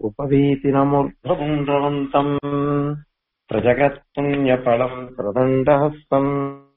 उपवीतिनमूर्ध्वपुण्ड्रवन्तम् प्रजगत्पुण्यफलम् प्रदण्डहस्तम्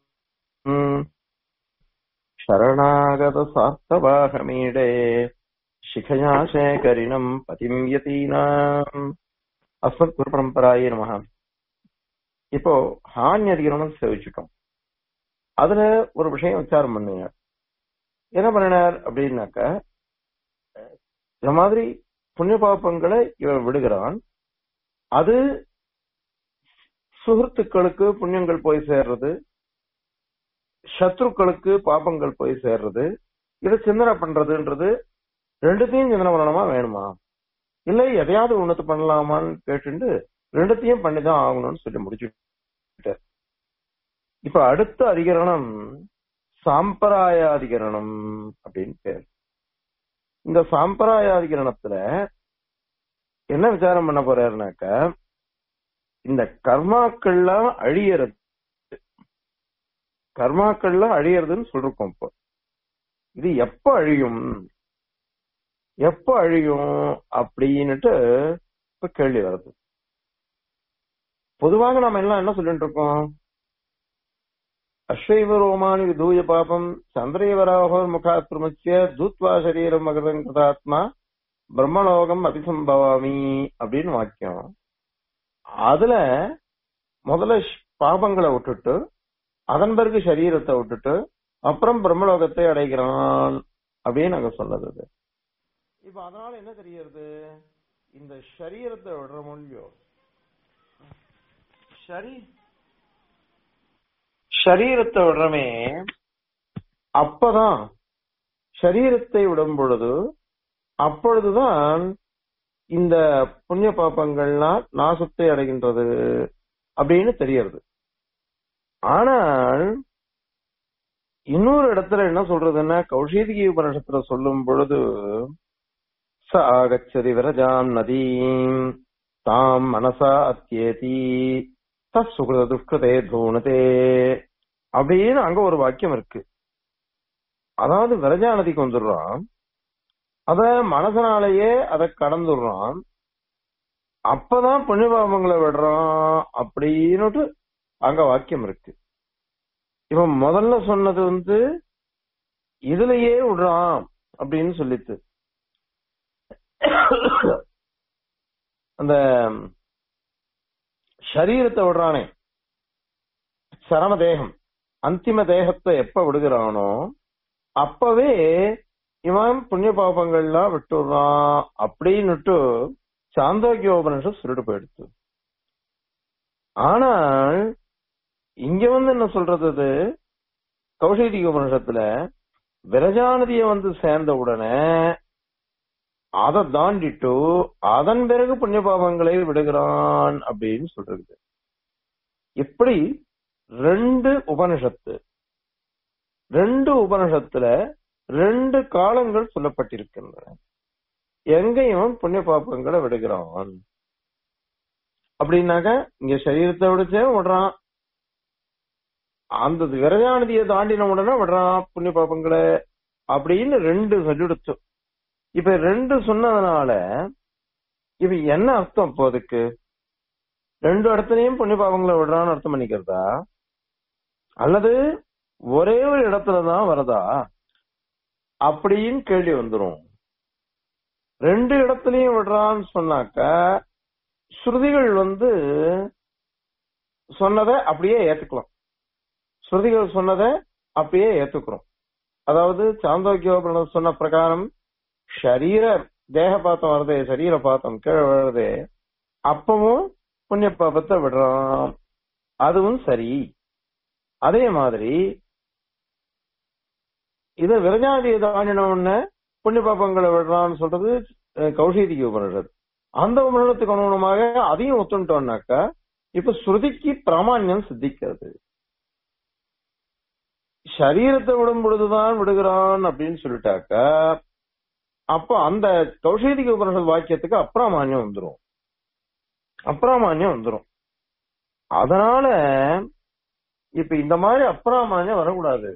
शरणागतसार्थवाहमीडे शिखया शेखरिणम् பதிம் யதீனாம் அஸ்மத் குரு பரம்பராயே நமக இப்போ ஹானி அதிகரணம் சேவிச்சுட்டோம் அதுல ஒரு விஷயம் விசாரம் பண்ணினார் என்ன பண்ணினார் அப்படின்னாக்க இந்த மாதிரி புண்ணிய பாப்பங்களை இவன் விடுகிறான் அது சுகத்துக்களுக்கு புண்ணியங்கள் போய் சேர்றது சத்ருக்களுக்கு பாப்பங்கள் போய் சேர்றது இதை சிந்தனை பண்றதுன்றது ரெண்டுத்தையும் சிந்தனை பண்ணணுமா வேணுமா இல்ல எதையாவது ஒண்ணு பண்ணலாமான்னு கேட்டுட்டு ரெண்டுத்தையும் பண்ணிதான் ஆகணும்னு சொல்லி முடிச்சுட்டார் இப்ப அடுத்த அதிகரணம் சாம்பராயாதிகரணம் அப்படின்னு பேர் இந்த சாம்பராயாதிகரணத்துல என்ன விசாரம் பண்ண போறாருனாக்க இந்த கர்மாக்கள்லாம் அழியறது கர்மாக்கள்லாம் அழியறதுன்னு சொல்றோம் இப்போ இது எப்ப அழியும் எப்ப அழியும் அப்படின்னுட்டு இப்ப கேள்வி வருது பொதுவாக நாம எல்லாம் என்ன சொல்லிட்டு இருக்கோம் அஸ்வைவ ரோமானி விதூய பாபம் சந்திரேவராகோர் முகாத் பிரமுச்சிய தூத்வா சரீரம் மகதம் கிருதாத்மா பிரம்மலோகம் அபிசம்பவாமி அப்படின்னு வாக்கியம் அதுல முதல்ல பாபங்களை விட்டுட்டு அதன் பிறகு சரீரத்தை விட்டுட்டு அப்புறம் பிரம்மலோகத்தை அடைகிறான் அப்படின்னு நாங்க சொன்னது அது இப்ப அதனால என்ன தெரியறது இந்த சரீரத்தை விடுற மொழியோ சரி சரீரத்தை விடுறமே அப்பதான் சரீரத்தை விடும் பொழுது அப்பொழுதுதான் இந்த புண்ணிய பாப்பங்கள்லாம் நாசத்தை அடைகின்றது அப்படின்னு தெரியறது ஆனால் இன்னொரு இடத்துல என்ன சொல்றதுன்னா கௌஷிதிகி உபனிஷத்துல சொல்லும் பொழுது ச ஆகச்சதி விரஜாம் நதீம் தாம் மனசா அத்தியேதி தத் சுகிருத துஷ்கிருதே தூணதே அப்படின்னு அங்க ஒரு வாக்கியம் இருக்கு அதாவது விரஜா நதிக்கு வந்துடுறான் அத மனசனாலேயே அதை கடந்துடுறான் அப்பதான் புண்ணியபாபங்களை விடுறான் அப்படின்னுட்டு அங்க வாக்கியம் இருக்கு இவன் முதல்ல சொன்னது வந்து இதுலயே விடுறான் அப்படின்னு சொல்லித்து அந்த சரீரத்தை விடுறானே சரம தேகம் அந்திம தேகத்தை எப்ப விடுகிறானோ அப்பவே இவன் புண்ணிய பாபங்கள்லாம் விட்டுடுறான் அப்படின்னுட்டு சாந்தோக்கியோபனிஷம் சொல்லிட்டு போயிடுச்சு ஆனால் இங்க வந்து என்ன சொல்றது அது கௌஷிக உபனிஷத்துல விரஜானதிய வந்து சேர்ந்த உடனே அதை தாண்டிட்டு அதன் பிறகு புண்ணிய பாவங்களை விடுகிறான் அப்படின்னு சொல்றது இப்படி ரெண்டு உபனிஷத்து ரெண்டு உபனிஷத்துல ரெண்டு காலங்கள் சொல்லப்பட்டிருக்கின்றன எங்கேயும் புண்ணிய பாப்பங்களை விடுகிறான் அப்படின்னாக்க இங்க சரீரத்தை விடுச்சே விடுறான் அந்த விரஜானதியை தாண்டின உடனே விடுறான் புண்ணிய பாப்பங்களை அப்படின்னு ரெண்டு சொல்லிடுச்சு இப்ப ரெண்டு சொன்னதுனால இப்ப என்ன அர்த்தம் இப்போ அதுக்கு ரெண்டு இடத்துலயும் புண்ணிய பாவங்களை விடுறான்னு அர்த்தம் பண்ணிக்கிறதா அல்லது ஒரே ஒரு இடத்துலதான் வருதா அப்படின்னு கேள்வி வந்துரும் ரெண்டு இடத்துலயும் விடுறான்னு சொன்னாக்க ஸ்ருதிகள் வந்து சொன்னதை அப்படியே ஏத்துக்கலாம் ஸ்ருதிகள் சொன்னதை அப்படியே ஏத்துக்கிறோம் அதாவது சாந்தோக்கியோபுரம் சொன்ன பிரகாரம் ஷரீர தேக பாத்தம் வருதே சரீர பாத்தம் கீழே விழுறதே அப்பவும் புண்ணிய பாபத்தை விடுறான் அதுவும் சரி அதே மாதிரி இத விரஜாதியை தாண்டினவுடனே புண்ணிய பாப்பங்களை விடுறான்னு சொல்றது கௌஷிதிக்கு உபனிஷத் அந்த உபனிஷத்துக்கு அனுகுணமாக அதையும் ஒத்துட்டோம்னாக்கா இப்ப ஸ்ருதிக்கு பிராமான்யம் சித்திக்கிறது சரீரத்தை விடும் பொழுதுதான் விடுகிறான் அப்படின்னு சொல்லிட்டாக்க அப்ப அந்த கௌஷிதிக உபனிஷத் வாக்கியத்துக்கு அப்பிராமான்யம் வந்துரும் அப்பிராமான்யம் வந்துரும் அதனால இப்ப இந்த மாதிரி அப்பிராமான்யம் வரக்கூடாது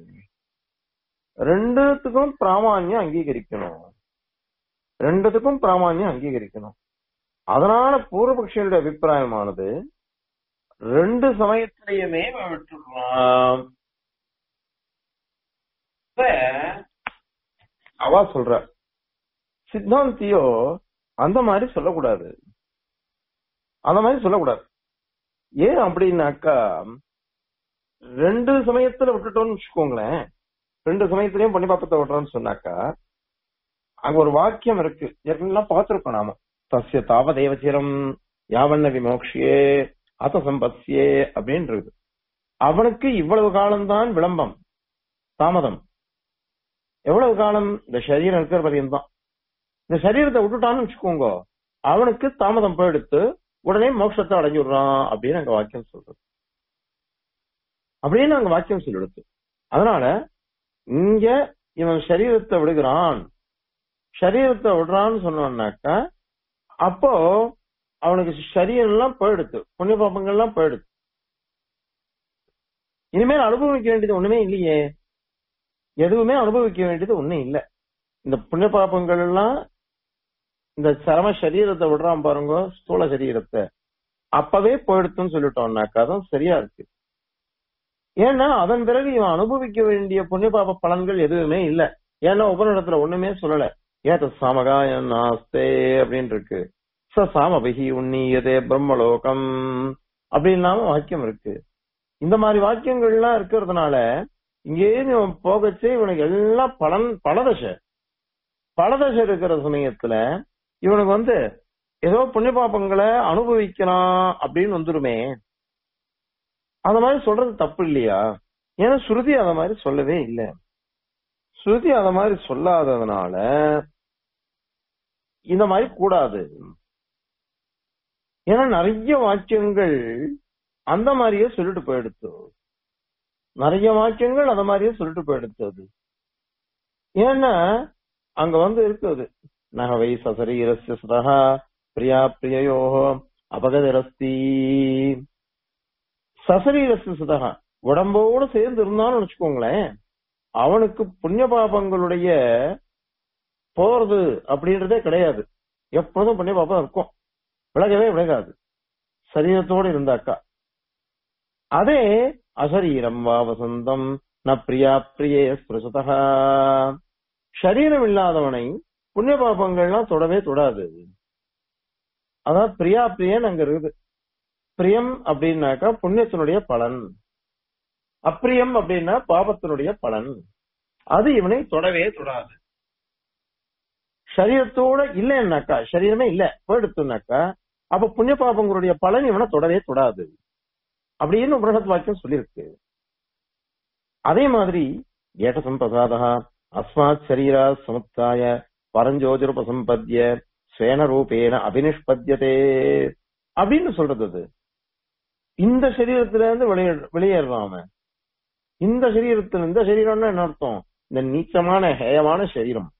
ரெண்டுத்துக்கும் பிராமான்யம் அங்கீகரிக்கணும் ரெண்டுத்துக்கும் பிராமான்யம் அங்கீகரிக்கணும் அதனால பூர்வபக்ஷனுடைய அபிப்பிராயமானது ரெண்டு சமயத்திலையுமே இவன் விட்டுடுறான் இப்ப அவ சொல்ற சித்தாந்தியோ அந்த மாதிரி சொல்லக்கூடாது அந்த மாதிரி சொல்லக்கூடாது ஏன் அப்படின்னாக்கா ரெண்டு சமயத்துல விட்டுட்டோம்னு வச்சுக்கோங்களேன் ரெண்டு சமயத்திலயும் பண்ணி பாப்பத்தை விட்டுறோம்னு சொன்னாக்கா அங்க ஒரு வாக்கியம் இருக்கு ஏற்கனவே பார்த்திருக்கோம் நாம தஸ்ய தாவதேவச்சிரம் யாவண்ண விமோக்ஷியே அத சம்பத்யே அப்படின்றது அவனுக்கு இவ்வளவு காலம்தான் விளம்பம் தாமதம் எவ்வளவு காலம் இந்த சரீரம் இருக்கிற வரையும் தான் இந்த சரீரத்தை விட்டுட்டான்னு வச்சுக்கோங்க அவனுக்கு தாமதம் போயிடுத்து உடனே மோட்சத்தை அடைஞ்சுடுறான் அப்படின்னு அங்க வாக்கியம் சொல்றது அப்படின்னு அங்க வாக்கியம் சொல்லிடுது அதனால இங்க இவன் சரீரத்தை விடுகிறான் சரீரத்தை விடுறான்னு சொன்னாக்கா அப்போ அவனுக்கு சரீரம் எல்லாம் போயிடுத்து புண்ணிய பாப்பங்கள் எல்லாம் போயிடுது இனிமேல் அனுபவிக்க வேண்டியது ஒண்ணுமே இல்லையே எதுவுமே அனுபவிக்க வேண்டியது ஒண்ணும் இல்ல இந்த புண்ணிய பாப்பங்கள் எல்லாம் இந்த சரம சரீரத்தை விடுறான் பாருங்க ஸ்தூல சரீரத்தை அப்பவே போயிடுத்துன்னு சொல்லிட்டோம்னாக்கா தான் சரியா இருக்கு ஏன்னா அதன் பிறகு இவன் அனுபவிக்க வேண்டிய புண்ணிய பாப பலன்கள் எதுவுமே இல்ல ஏன்னா உபநிடத்துல ஒண்ணுமே சொல்லல ஏத சமகாய நாஸ்தே அப்படின்னு இருக்கு ச சாமபிகி உன்னியதே பிரம்மலோகம் அப்படின்னாம வாக்கியம் இருக்கு இந்த மாதிரி வாக்கியங்கள்லாம் இருக்கிறதுனால இங்கேருந்து இவன் போகச்சே இவனுக்கு எல்லாம் பலன் பலதசை பலதசை இருக்கிற சமயத்துல இவனுக்கு வந்து ஏதோ புண்ணிய பாப்பங்களை அனுபவிக்கலாம் அப்படின்னு வந்துருமே அந்த மாதிரி சொல்றது தப்பு இல்லையா ஏன்னா ஸ்ருதி அத மாதிரி சொல்லவே இல்லை ஸ்ருதி அத மாதிரி சொல்லாததுனால இந்த மாதிரி கூடாது ஏன்னா நிறைய வாக்கியங்கள் அந்த மாதிரியே சொல்லிட்டு போயிடுத்து நிறைய வாக்கியங்கள் அந்த மாதிரியே சொல்லிட்டு போயிடுத்து அது ஏன்னா அங்க வந்து இருக்குது நகவை சசரீரஸ்ய சுதா பிரியா பிரியோ அபகதிரஸ்தி சசரீரஸ்ய சுதா உடம்போடு சேர்ந்து இருந்தான்னு வச்சுக்கோங்களேன் அவனுக்கு புண்ணிய பாபங்களுடைய போறது அப்படின்றதே கிடையாது எப்போதும் புண்ணிய பாபம் இருக்கும் விலகவே விலகாது சரீரத்தோடு இருந்தாக்கா அதே அசரீரம் வா வசந்தம் ந பிரியா பிரியே ஸ்பிருசதா சரீரம் இல்லாதவனை புண்ணிய பாபங்கள்லாம் தொடவே தொடாது அதான் பிரியா பிரியன் அங்க இருக்குது பிரியம் அப்படின்னாக்கா புண்ணியத்தினுடைய பலன் அப்பிரியம் அப்படின்னா பாபத்தினுடைய பலன் அது இவனை தொடவே தொடாது சரீரத்தோட இல்லைன்னாக்கா சரீரமே இல்ல போயிடுத்துனாக்கா அப்ப புண்ணிய பாபங்களுடைய பலன் இவனை தொடவே தொடாது அப்படின்னு உபனிஷத் வாக்கியம் சொல்லியிருக்கு அதே மாதிரி ஏக சம்பிரசாதா அஸ்மாத் சரீரா சமுத்தாய பரஞ்சோதிருபசம்பத்திய ஸ்வேன ரூபேன அபினிஷ்பத்தியதே அப்படின்னு சொல்றது அது இந்த சரீரத்துல இருந்து வெளியே வெளியேறான் அவன் இந்த சரீரத்துல இந்த சரீரம்னா என்ன அர்த்தம் இந்த நீச்சமான ஹேயமான சரீரம்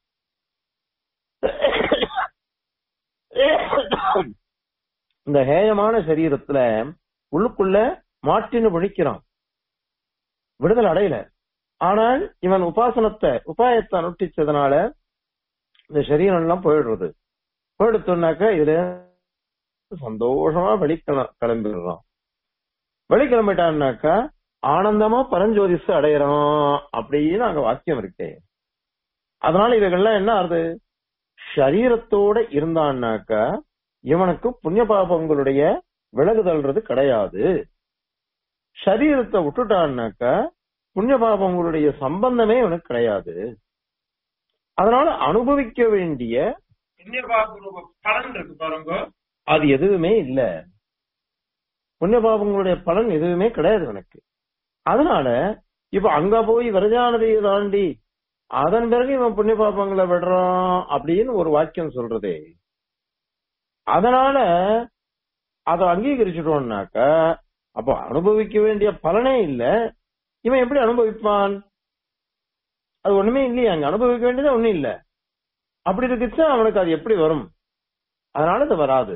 இந்த ஹேயமான சரீரத்துல உள்ளுக்குள்ள மாட்டின்னு விழிக்கிறான் விடுதலை அடையல ஆனால் இவன் உபாசனத்தை உபாயத்தை அனுஷ்டிச்சதுனால இந்த சரீரம் எல்லாம் போயிடுறது போயிடுத்தோம்னாக்க இதுல சந்தோஷமா வெளிக்கிள கிளம்பிடுறான் வெளிக்கிளம்பிட்டான்னாக்கா ஆனந்தமா பரஞ்சோதிசு அடையறோம் அப்படின்னு அங்க வாக்கியம் இருக்கு அதனால இவைகள்லாம் என்ன ஆறுது சரீரத்தோட இருந்தான்னாக்கா இவனுக்கு புண்ணிய பாபங்களுடைய விலகுதல்றது கிடையாது சரீரத்தை விட்டுட்டான்னாக்கா புண்ணிய பாபங்களுடைய சம்பந்தமே இவனுக்கு கிடையாது அதனால அனுபவிக்க வேண்டிய புண்ணிய பாப பலன் இருக்கு பாருங்க அது எதுவுமே இல்ல புண்ணிய பாபங்களுடைய பலன் எதுவுமே கிடையாது இவனுக்கு அதனால இப்ப அங்க போய் விரஜானதியை தாண்டி அதன் பிறகு இவன் புண்ணிய பாபங்களை விடுறான் அப்படின்னு ஒரு வாக்கியம் சொல்றதே அதனால அதை அங்கீகரிச்சிட்டோம்னாக்க அப்போ அனுபவிக்க வேண்டிய பலனே இல்ல இவன் எப்படி அனுபவிப்பான் அது ஒண்ணுமே இல்லையா அங்க அனுபவிக்க வேண்டியது ஒண்ணும் இல்ல அப்படி இருக்குச்சா அவனுக்கு அது எப்படி வரும் அதனால இது வராது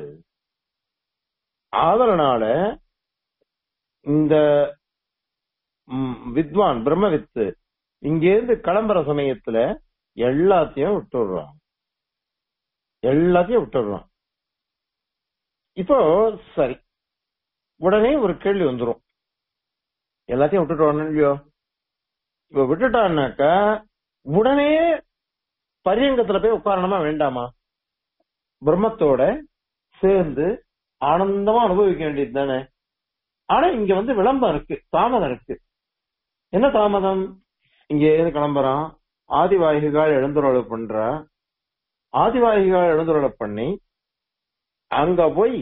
அதனால இந்த ம், வித்வான் பிரம்மவித்து இங்கேருந்து கிளம்புற சமயத்துல எல்லாத்தையும் விட்டுடுறான் எல்லாத்தையும் விட்டுடுறான் இப்போ சரி உடனே ஒரு கேள்வி வந்துரும் எல்லாத்தையும் விட்டுட்டு வரணும் இல்லையோ இப்ப விட்டுட்டான்னாக்கா உடனே பரியங்கத்துல போய் உட்காரணுமா வேண்டாமா பிரம்மத்தோட சேர்ந்து ஆனந்தமா அனுபவிக்க வேண்டியது தானே ஆனா இங்க வந்து விளம்பரம் இருக்கு தாமதம் இருக்கு என்ன தாமதம் இங்க இருந்து கிளம்புறான் ஆதிவாகிகள் எழுந்துருளை பண்றா ஆதிவாகிகள் எழுந்துருளை பண்ணி அங்க போய்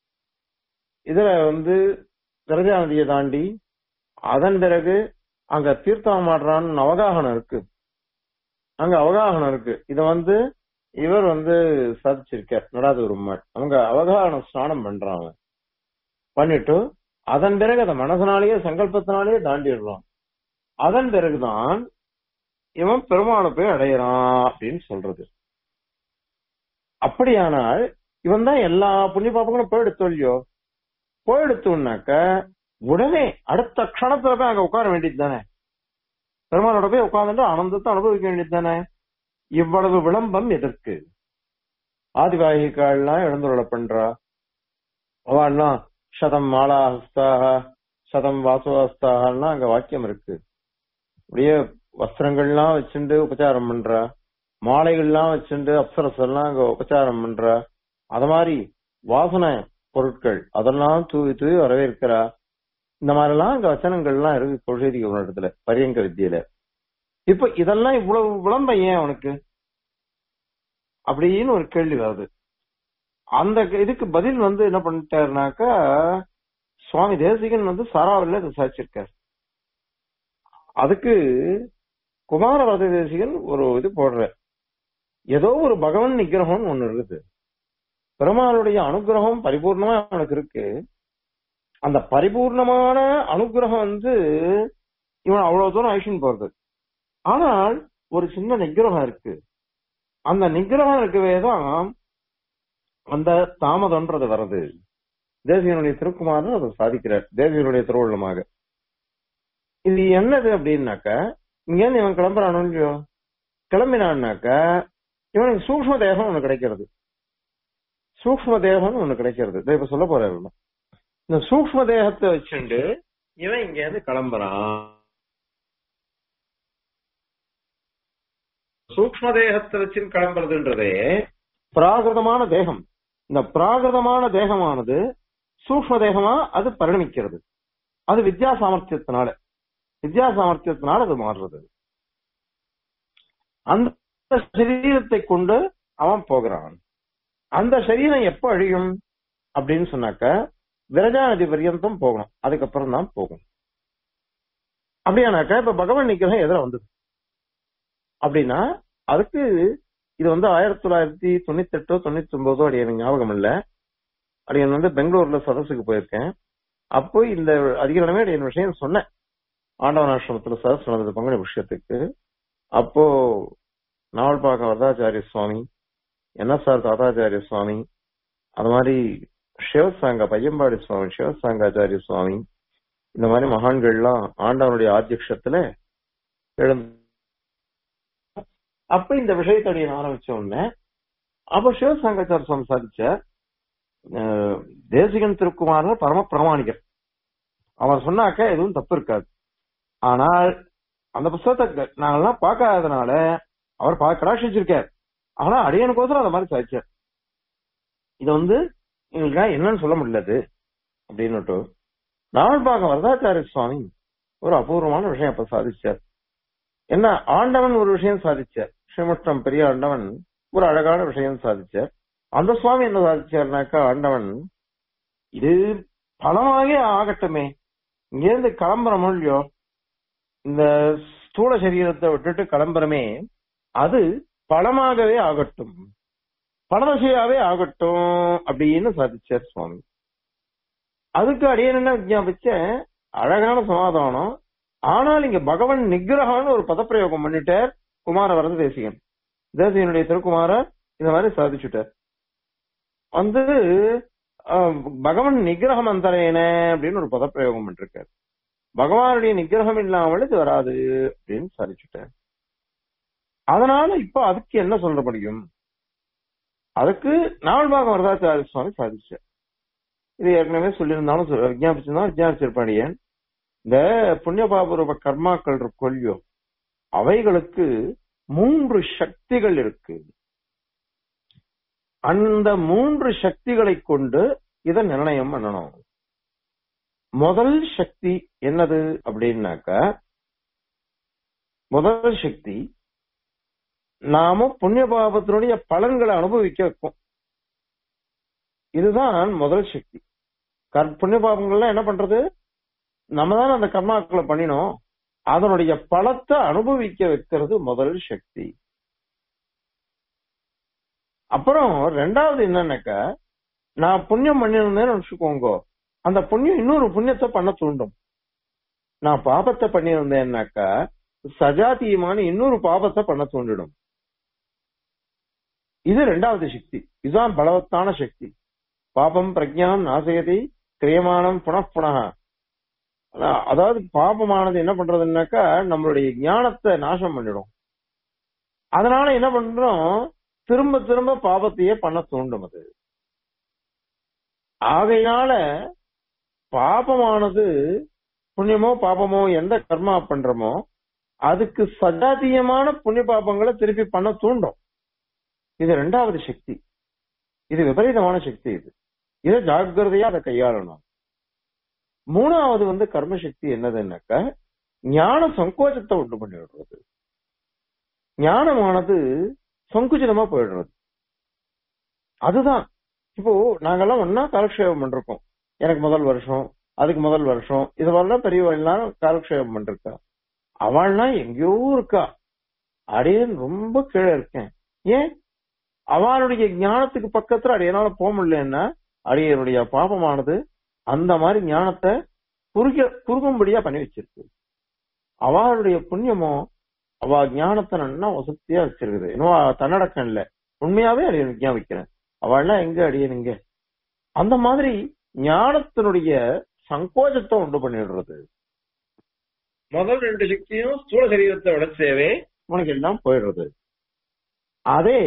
இதுல வந்து விரஜா நதியை தாண்டி அதன் பிறகு அங்க தீர்த்தம் ஆடுறான்னு அவகாகனம் இருக்கு அங்க அவகாகனம் இருக்கு இத வந்து இவர் வந்து சாதிச்சிருக்கார் நடாது ஒரு அவங்க அவகாகன ஸ்நானம் பண்றாங்க பண்ணிட்டு அதன் பிறகு அதை மனசனாலேயே சங்கல்பத்தினாலேயே தாண்டிடுறான் அதன் பிறகுதான் இவன் பெருமாளை போய் அடையிறான் அப்படின்னு சொல்றது அப்படியானால் இவன் தான் எல்லா புண்ணிய பாப்பங்களும் போயிடுத்தோ இல்லையோ போயிடுத்தோம்னாக்க உடனே அடுத்த க்ஷணத்துல போய் அங்க உட்கார வேண்டியது தானே பெருமாளோட போய் உட்கார்ந்துட்டு ஆனந்தத்தை அனுபவிக்க வேண்டியது தானே இவ்வளவு விளம்பம் எதற்கு ஆதிவாகிகள்லாம் எழுந்துள்ள பண்றா அவள்லாம் சதம் மாலாஹஸ்தாக சதம் வாசுவாஸ்தாகலாம் அங்க வாக்கியம் இருக்கு அப்படியே வஸ்திரங்கள்லாம் வச்சுட்டு உபச்சாரம் பண்றா மாலைகள்லாம் வச்சுட்டு அப்சரஸ் எல்லாம் அங்க உபச்சாரம் பண்றா அத மாதிரி வாசனை பொருட்கள் அதெல்லாம் தூவி தூவி வரவேற்கிறா இந்த மாதிரி எல்லாம் அங்க வச்சனங்கள்லாம் இருக்கு கொள்கை இடத்துல பரியங்க வித்தியில இப்ப இதெல்லாம் இவ்வளவு விளம்பம் ஏன் அவனுக்கு அப்படின்னு ஒரு கேள்வி வருது அந்த இதுக்கு பதில் வந்து என்ன பண்ணிட்டாருனாக்கா சுவாமி தேசிகன் வந்து சாராவில் இதை சாதிச்சிருக்காரு அதுக்கு குமாரவரத தேசிகன் ஒரு இது போடுற ஏதோ ஒரு பகவன் நிகிரகம் ஒண்ணு இருக்குது பெருமாளுடைய அனுகிரகம் பரிபூர்ணமா அவனுக்கு இருக்கு அந்த பரிபூர்ணமான அனுகிரகம் வந்து இவன் அவ்வளவு தூரம் ஐஷன் போறது ஆனால் ஒரு சின்ன நிகிரகம் இருக்கு அந்த நிகிரகம் இருக்கவே தான் அந்த தாமதம்ன்றது வருது தேசியனுடைய திருக்குமாரன் அதை சாதிக்கிறார் தேசியனுடைய திருவள்ளமாக இது என்னது அப்படின்னாக்க இங்கேருந்து இவன் கிளம்புறானோ இல்லையோ கிளம்பினான்னாக்க இவனுக்கு சூக்ம தேகம் ஒண்ணு கிடைக்கிறது சூக்ம தேகம்னு ஒண்ணு கிடைக்கிறது இதை இப்ப சொல்ல போறாரு இந்த சூக்ம தேகத்தை வச்சுண்டு இவன் இங்க இருந்து கிளம்புறான் சூக்ம தேகத்தை வச்சு கிளம்புறதுன்றதே பிராகிருதமான தேகம் இந்த பிராகிருதமான தேகமானது சூக்ம தேகமா அது பரிணமிக்கிறது அது வித்யா சாமர்த்தியத்தினால வித்யா சாமர்த்தியத்தினால அது மாறுறது அந்த சரீரத்தை கொண்டு அவன் போகிறான் அந்த சரீரம் எப்ப அழியும் அப்படின்னு சொன்னாக்க விரஜா நதி பரியந்தம் போகணும் அதுக்கப்புறம் தான் போகும் அப்படியானாக்கா இப்ப பகவான் நிக்கிரகம் எதிர வந்தது அப்படின்னா அதுக்கு இது வந்து ஆயிரத்தி தொள்ளாயிரத்தி தொண்ணூத்தி எட்டோ தொண்ணூத்தி ஒன்பதோ அடி எனக்கு ஞாபகம் இல்ல அடியன் வந்து பெங்களூர்ல சதஸுக்கு போயிருக்கேன் அப்போ இந்த அதிகாரமே அடியன் விஷயம் சொன்னேன் ஆண்டவன் ஆசிரமத்துல சதஸ் நடந்தது பங்குனி விஷயத்துக்கு அப்போ நாவல்பாக்கம் வரதாச்சாரிய சுவாமி என்எஸ்ஆர் தாத்தாச்சாரிய சுவாமி அது மாதிரி சிவசாங்க பையம்பாடி சுவாமி சிவசாங்காச்சாரிய சுவாமி இந்த மாதிரி மகான்கள்லாம் ஆண்டவனுடைய ஆத்தியக்ஷத்துல எழுந்து அப்ப இந்த விஷயத்தடியை ஆரம்பிச்ச உடனே அப்ப சிவசாங்காச்சார சுவாமி சாதிச்ச தேசிகன் திருக்குமார் பரம பிரமாணிகர் அவர் சொன்னாக்க எதுவும் தப்பு இருக்காது ஆனால் அந்த புஸ்தகத்தை நாங்கெல்லாம் பார்க்காததுனால அவர் கடாட்சிச்சிருக்கார் ஆனா அடியனுக்கோசரம் அந்த மாதிரி சாதிச்சார் இத வந்து எங்களுக்கு என்னன்னு சொல்ல முடியாது அப்படின்னுட்டு நாவல்பாக்கம் வரதாச்சாரிய சுவாமி ஒரு அபூர்வமான விஷயம் அப்ப சாதிச்சார் என்ன ஆண்டவன் ஒரு விஷயம் சாதிச்சார் ஸ்ரீமுஷ்டம் பெரிய ஆண்டவன் ஒரு அழகான விஷயம் சாதிச்சார் அந்த சுவாமி என்ன சாதிச்சார்னாக்கா ஆண்டவன் இது பலமாகவே ஆகட்டுமே இங்கேருந்து கிளம்புறோமோ இல்லையோ இந்த ஸ்தூல சரீரத்தை விட்டுட்டு கிளம்புறமே அது பலமாகவே ஆகட்டும் பலதசையாவே ஆகட்டும் அப்படின்னு சாதிச்சார் சுவாமி அதுக்கு அடியன் என்ன விஜாபிச்ச அழகான சமாதானம் ஆனால் இங்க பகவன் நிகிரகம்னு ஒரு பதப்பிரயோகம் பண்ணிட்டார் குமார வரத தேசிகன் தேசிகனுடைய திருக்குமார இந்த மாதிரி சாதிச்சுட்டார் வந்து பகவன் நிகிரகம் அந்தரேன அப்படின்னு ஒரு பதப்பிரயோகம் பண்ணிருக்காரு பகவானுடைய நிகிரகம் இல்லாமல் இது வராது அப்படின்னு சாதிச்சுட்டார் அதனால இப்ப அதுக்கு என்ன சொல்ல முடியும் அதுக்கு நாவல்பாகம் வரதாச்சாரிய சுவாமி சாதிச்சார் இது ஏற்கனவே சொல்லியிருந்தாலும் சொல்~ விஞ்ஞாபிச்சிருந்தாலும் விஞ்ஞாபிச்சிருப்பேன் அடியேன். இந்த புண்ணிய பாபரூப கர்மாக்கள் கொல்லியோ அவைகளுக்கு மூன்று சக்திகள் இருக்கு அந்த மூன்று சக்திகளை கொண்டு இதை நிர்ணயம் பண்ணணும் முதல் சக்தி என்னது அப்படின்னாக்க முதல் சக்தி நாம புண்ணிய பாபத்தினுடைய பலன்களை அனுபவிக்க வைக்கும் இதுதான் முதல் சக்தி கர்- புண்ணிய பாபங்கள்லாம் என்ன பண்றது நம்ம தான் அந்த கர்மாக்களை பண்ணினோம் அதனுடைய பலத்தை அனுபவிக்க வைக்கிறது முதல் சக்தி அப்புறம் ரெண்டாவது என்னன்னாக்கா நான் புண்ணியம் பண்ணியிருந்தேன்னு நினைச்சுக்கோங்க அந்த புண்ணியம் இன்னொரு புண்ணியத்தை பண்ண தூண்டும் நான் பாபத்தை பண்ணியிருந்தேன்னாக்கா சஜாத்தியமான இன்னொரு பாபத்தை பண்ண தூண்டிடும் இது ரெண்டாவது சக்தி இதுதான் பலவத்தான சக்தி பாபம் பிரஜாம் நாசயதி கிரியமானம் புனః அதாவது பாபமானது என்ன பண்றதுன்னாக்கா நம்மளுடைய ஞானத்தை நாசம் பண்ணிடும் அதனால என்ன பண்றோம் திரும்ப திரும்ப பாபத்தையே பண்ண தூண்டும் அது ஆகையினால பாபமானது புண்ணியமோ பாபமோ எந்த கர்மா பண்றோமோ அதுக்கு சஜாத்தியமான புண்ணிய பாபங்களை திருப்பி பண்ண தூண்டும் இது ரெண்டாவது சக்தி இது விபரீதமான சக்தி இது இதை ஜாக்கிரதையா அதை கையாளணும் மூணாவது வந்து கர்ம சக்தி என்னதுன்னாக்கா ஞான சங்கோச்சத்தை உண்டு பண்ணி விடுறது ஞானமானது சங்குச்சிதமா போயிடுறது அதுதான் இப்போ நாங்கெல்லாம் ஒன்னா காலக்ஷேபம் பண்றோம் எனக்கு முதல் வருஷம் அதுக்கு முதல் வருஷம் இதுவெல்லாம் பெரியவெல்லாம் காலக்ஷேபம் பண்ணிருக்கா அவள்லாம் எங்கேயோ இருக்கா அடையன் ரொம்ப கீழே இருக்கேன் ஏன் அவளுடைய ஞானத்துக்கு பக்கத்துல அடையனால போக முடியலன்னா அடியனுடைய பாபமானது அந்த மாதிரி ஞானத்தை குறுக குறுகும்படியா பண்ணி வச்சிருக்கு அவளுடைய புண்ணியமோ அவ ஞானத்தை நல்லா வசதியா வச்சிருக்குது இன்னும் தன்னடக்கம் இல்ல உண்மையாவே அடிய விஞ்ஞாபிக்கிறேன் அவள்லாம் எங்க அடியனுங்க அந்த மாதிரி ஞானத்தினுடைய சங்கோஜத்தை உண்டு பண்ணிடுறது முதல் ரெண்டு சக்தியும் ஸ்தூல சரீரத்தை விட சேவே உனக்கு எல்லாம் போயிடுறது அதே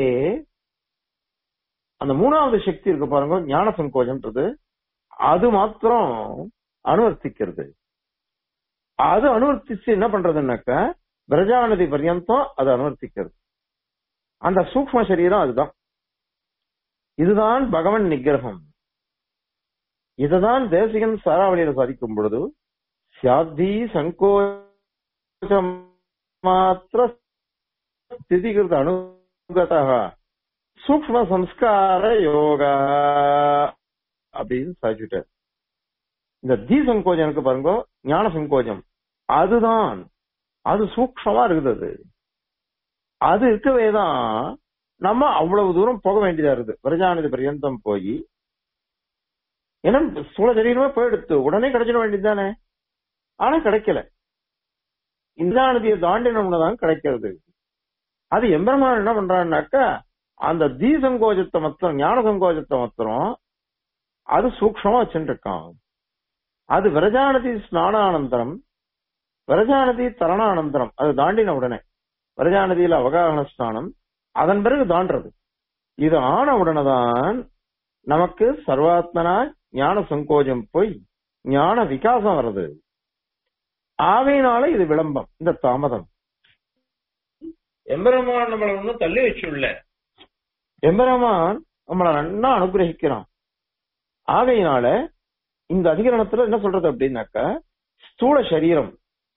அந்த மூணாவது சக்தி இருக்கு பாருங்க ஞான சங்கோஜம்ன்றது அது மாத்திரம் அனுவர்த்திக்கிறது அது அனுவர்த்திச்சு என்ன பண்றதுன்னாக்க பிரஜாநதி பர்யந்தம் அது அனுவர்த்திக்கிறது அந்த சூக்ம சரீரம் அதுதான் இதுதான் பகவன் நிகிரகம் இதுதான் தேசிகன் சாராவளியில சாதிக்கும் பொழுது சியாத்தி சங்கோச்சம் மாத்திர ஸ்திதிகிருத அனுகதா சூக்ம சம்ஸ்கார யோகா அப்படின்னு சாதிச்சுட்டார் இந்த தீ சங்கோஜம் இருக்கு பாருங்க ஞான சங்கோஜம் அதுதான் அது சூக்ஷமா இருக்குது அது அது இருக்கவே தான் நம்ம அவ்வளவு தூரம் போக வேண்டியதா இருக்குது பிரஜானதி பர்யந்தம் போய் ஏன்னா சூழ சரீரமே போயிடுத்து உடனே கிடைச்சிட வேண்டியது தானே ஆனா கிடைக்கல இந்திராநதியை தாண்டினோம்னு தான் கிடைக்கிறது அது எம்பெருமான் என்ன பண்றான்னாக்கா அந்த தீ சங்கோஜத்தை மாத்திரம் ஞான சங்கோஜத்தை மாத்திரம் அது சூக்ஷமா வச்சுட்டு இருக்கான் அது விரஜானதி ஸ்நானானந்தரம் விரஜானதி தரணானந்தரம் அது தாண்டின உடனே விரஜாநதியில அவகாகன ஸ்நானம் அதன் பிறகு தாண்டது இது ஆன உடனே தான் நமக்கு சர்வாத்மனா ஞான சங்கோஜம் போய் ஞான விகாசம் வருது ஆகையினால இது விளம்பம் இந்த தாமதம் எம்பெருமான் நம்மளை ஒன்னும் தள்ளி வச்சுள்ள எம்பெருமான் நம்மளை நன்னா அனுகிரகிக்கிறான் ஆகையினால இந்த அதிகரணத்துல என்ன சொல்றது அப்படின்னாக்கா ஸ்தூல சரீரம்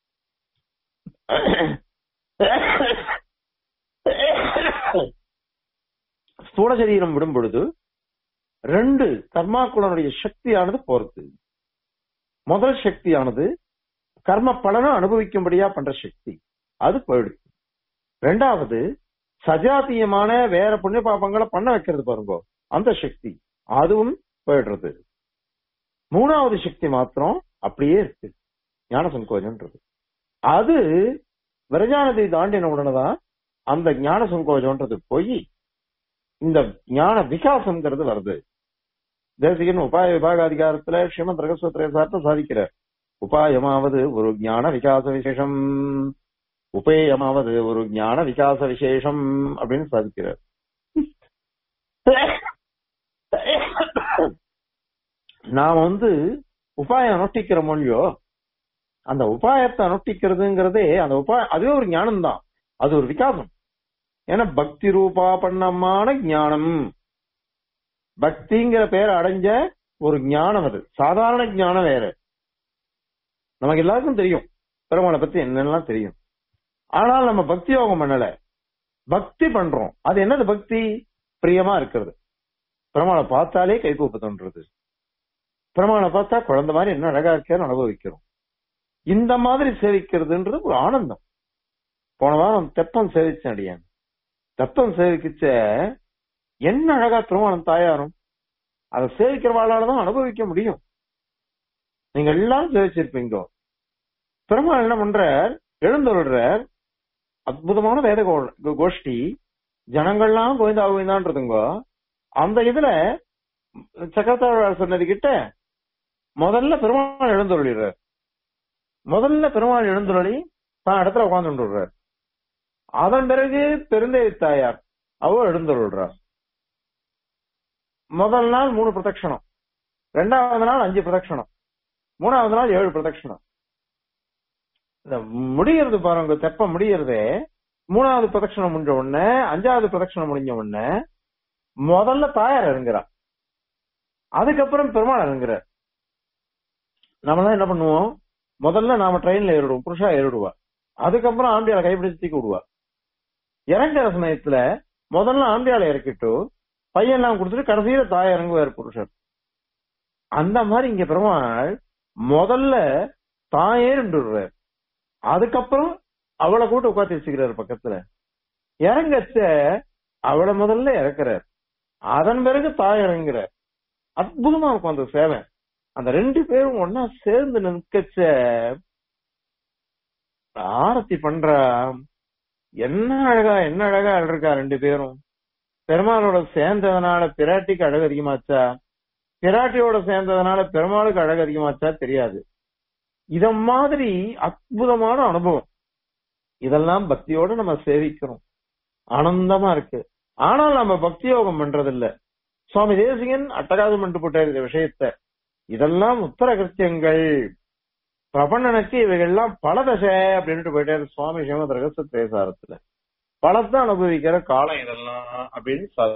ஸ்தூல சரீரம் விடும் பொழுது ரெண்டு கர்மாக்குளனுடைய சக்தியானது போறது முதல் சக்தியானது கர்ம பலனை அனுபவிக்கும்படியா பண்ற சக்தி அது போயிடுது ரெண்டாவது சஜாத்தியமான வேற புண்ணிய பாபங்களை பண்ண வைக்கிறது பாருங்க அந்த சக்தி அதுவும் போயிடுறது மூணாவது சக்தி மாத்திரம் அப்படியே இருக்கு ஞான சங்கோஜம்ன்றது அது விரஜானதை தாண்டின உடனே தான் அந்த ஞான சங்கோஜம்ன்றது போய் இந்த ஞான விகாசம்ங்கிறது வருது தேசிகன் உபாய விபாக அதிகாரத்துல ஸ்ரீமந்த் ரகஸ்வத்திர சார்த்த சாதிக்கிறார் உபாயமாவது ஒரு ஞான விகாச விசேஷம் உபேயமாவது ஒரு ஞான விகாச விசேஷம் அப்படின்னு சாதிக்கிறார் நாம வந்து உபாயம் அனுஷ்டிக்கிற மொழியோ அந்த உபாயத்தை அனுஷ்டிக்கிறதுங்கிறதே அந்த உபாய அதுவே ஒரு ஞானம் தான் அது ஒரு விகாசம் ஏன்னா பக்தி ரூபா பண்ணமான ஞானம் பக்திங்கிற பேர் அடைஞ்ச ஒரு ஞானம் அது சாதாரண ஞானம் வேற நமக்கு எல்லாருக்கும் தெரியும் பெருமாளை பத்தி என்னெல்லாம் தெரியும் ஆனால் நம்ம பக்தி யோகம் பண்ணல பக்தி பண்றோம் அது என்னது பக்தி பிரியமா இருக்கிறது பெருமாளை பார்த்தாலே கைகூப்ப தோன்றது பெருமாளை பார்த்தா குழந்தை மாதிரி என்ன அழகா இருக்கேன்னு அனுபவிக்கிறோம் இந்த மாதிரி சேவிக்கிறதுன்றது ஒரு ஆனந்தம் போன வாரம் தெப்பம் சேவிச்சேன் அடியேன் தெப்பம் சேவிக்கிச்ச என்ன அழகா பெருமாளம் தாயாரும் அதை சேவிக்கிறவாளால தான் அனுபவிக்க முடியும் நீங்க எல்லாம் சேவிச்சிருப்பீங்க பெருமாள் என்ன பண்றார் எழுந்துள்ளார் அற்புதமான வேத கோ- கோஷ்டி ஜனங்கள்லாம் கோவிந்தா கோவிந்தான்றதுங்க அந்த இதுல சக்கரத்தாழ்வார் சொன்னது கிட்ட முதல்ல பெருமாள் எழுந்துள்ளார் முதல்ல பெருமாள் எழுந்துள்ளி தான் இடத்துல உட்கார்ந்து விடுறார் அதன் பிறகு பெருந்தேவி தாயார் அவ எழுந்துள்ளார் முதல் நாள் மூணு பிரதட்சணம் ரெண்டாவது நாள் அஞ்சு பிரதட்சணம் மூணாவது நாள் ஏழு பிரதட்சணம் இந்த முடிகிறது பாருங்க தெப்பம் முடிகிறதே மூணாவது பிரதட்சணம் முடிஞ்ச உடனே அஞ்சாவது பிரதட்சணம் முடிஞ்ச உடனே முதல்ல தாயார் இறங்குறா அதுக்கப்புறம் பெருமாள் இறங்குறார் நம்ம தான் என்ன பண்ணுவோம் முதல்ல நாம ட்ரெயின்ல ஏறிடுவோம் புருஷா ஏறிடுவா அதுக்கப்புறம் ஆம்பியால கைப்பிடிச்சு தூக்கி விடுவா இறங்குற சமயத்துல முதல்ல ஆம்பியால இறக்கிட்டு பையன்லாம் கொடுத்துட்டு கடைசியில தாய் இறங்குவார் புருஷர் அந்த மாதிரி இங்க பெருமாள் முதல்ல தாயேன்றார் அதுக்கப்புறம் அவளை கூட்டு உட்காந்து வச்சுக்கிறாரு பக்கத்துல இறங்கச்ச அவளை முதல்ல இறக்குறார் அதன் பிறகு தாய் இறங்குறார் அற்புதமா இருக்கும் அந்த சேவை அந்த ரெண்டு பேரும் ஒன்னா சேர்ந்து நிற்கச்ச ஆரத்தி பண்றா என்ன அழகா என்ன அழகா அழகா ரெண்டு பேரும் பெருமாளோட சேர்ந்ததுனால பிராட்டிக்கு அழகு அதிகமாச்சா பிராட்டியோட சேர்ந்ததுனால பெருமாளுக்கு அழகு அதிகமாச்சா தெரியாது இத மாதிரி அற்புதமான அனுபவம் இதெல்லாம் பக்தியோட நம்ம சேவிக்கிறோம் ஆனந்தமா இருக்கு ஆனால் நம்ம பக்தி யோகம் பண்றது இல்ல சுவாமி தேசிகன் அட்டகாசம் பண்ணிட்டு போட்டார் இந்த விஷயத்த இதெல்லாம் உத்தர கிருத்தியங்கள் பிரபண்ணனுக்கு இவைகள்லாம் பல தசை அப்படின்ட்டு போயிட்டாரு சுவாமி சிவமத ரகசிய தேசாரத்துல பலத்தை அனுபவிக்கிற காலம் இதெல்லாம் அப்படின்னு சொல்ல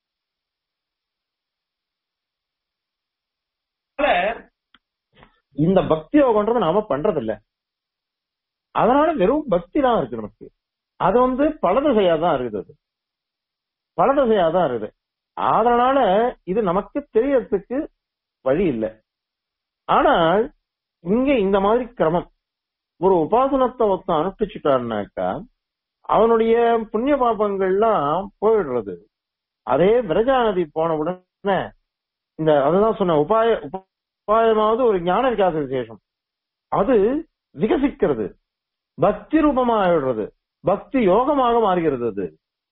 இந்த பக்தி யோகம்ன்றது நாம பண்றது இல்ல அதனால வெறும் பக்தி தான் இருக்கு நமக்கு அது வந்து பல திசையா தான் இருக்குது அது பல திசையா தான் இருக்குது அதனால இது நமக்கு தெரியறதுக்கு வழி இல்லை ஆனால் இங்க இந்த மாதிரி கிரமம் ஒரு உபாசனத்தை ஒருத்தன் அனுஷ்டிச்சுட்டான்னாக்கா அவனுடைய புண்ணிய பாபங்கள்லாம் போயிடுறது அதே விரஜா நதி போன உடனே இந்த அதுதான் சொன்ன உபாய உபாயமாவது ஒரு ஞான விகாச விசேஷம் அது விகசிக்கிறது பக்தி ரூபமா ஆயிடுறது பக்தி யோகமாக மாறுகிறது அது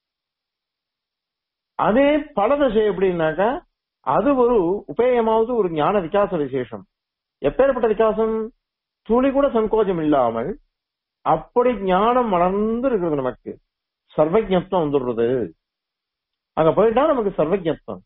அதே பலதசை எப்படின்னாக்கா அது ஒரு உபேயமாவது ஒரு ஞான விகாச விசேஷம் எப்பேற்பட்ட விகாசம் துளி கூட சங்கோஜம் இல்லாமல் அப்படி ஞானம் வளர்ந்து இருக்கிறது நமக்கு சர்வஜத்வம் வந்துடுறது அங்க போயிட்டா நமக்கு சர்வஜத்வம்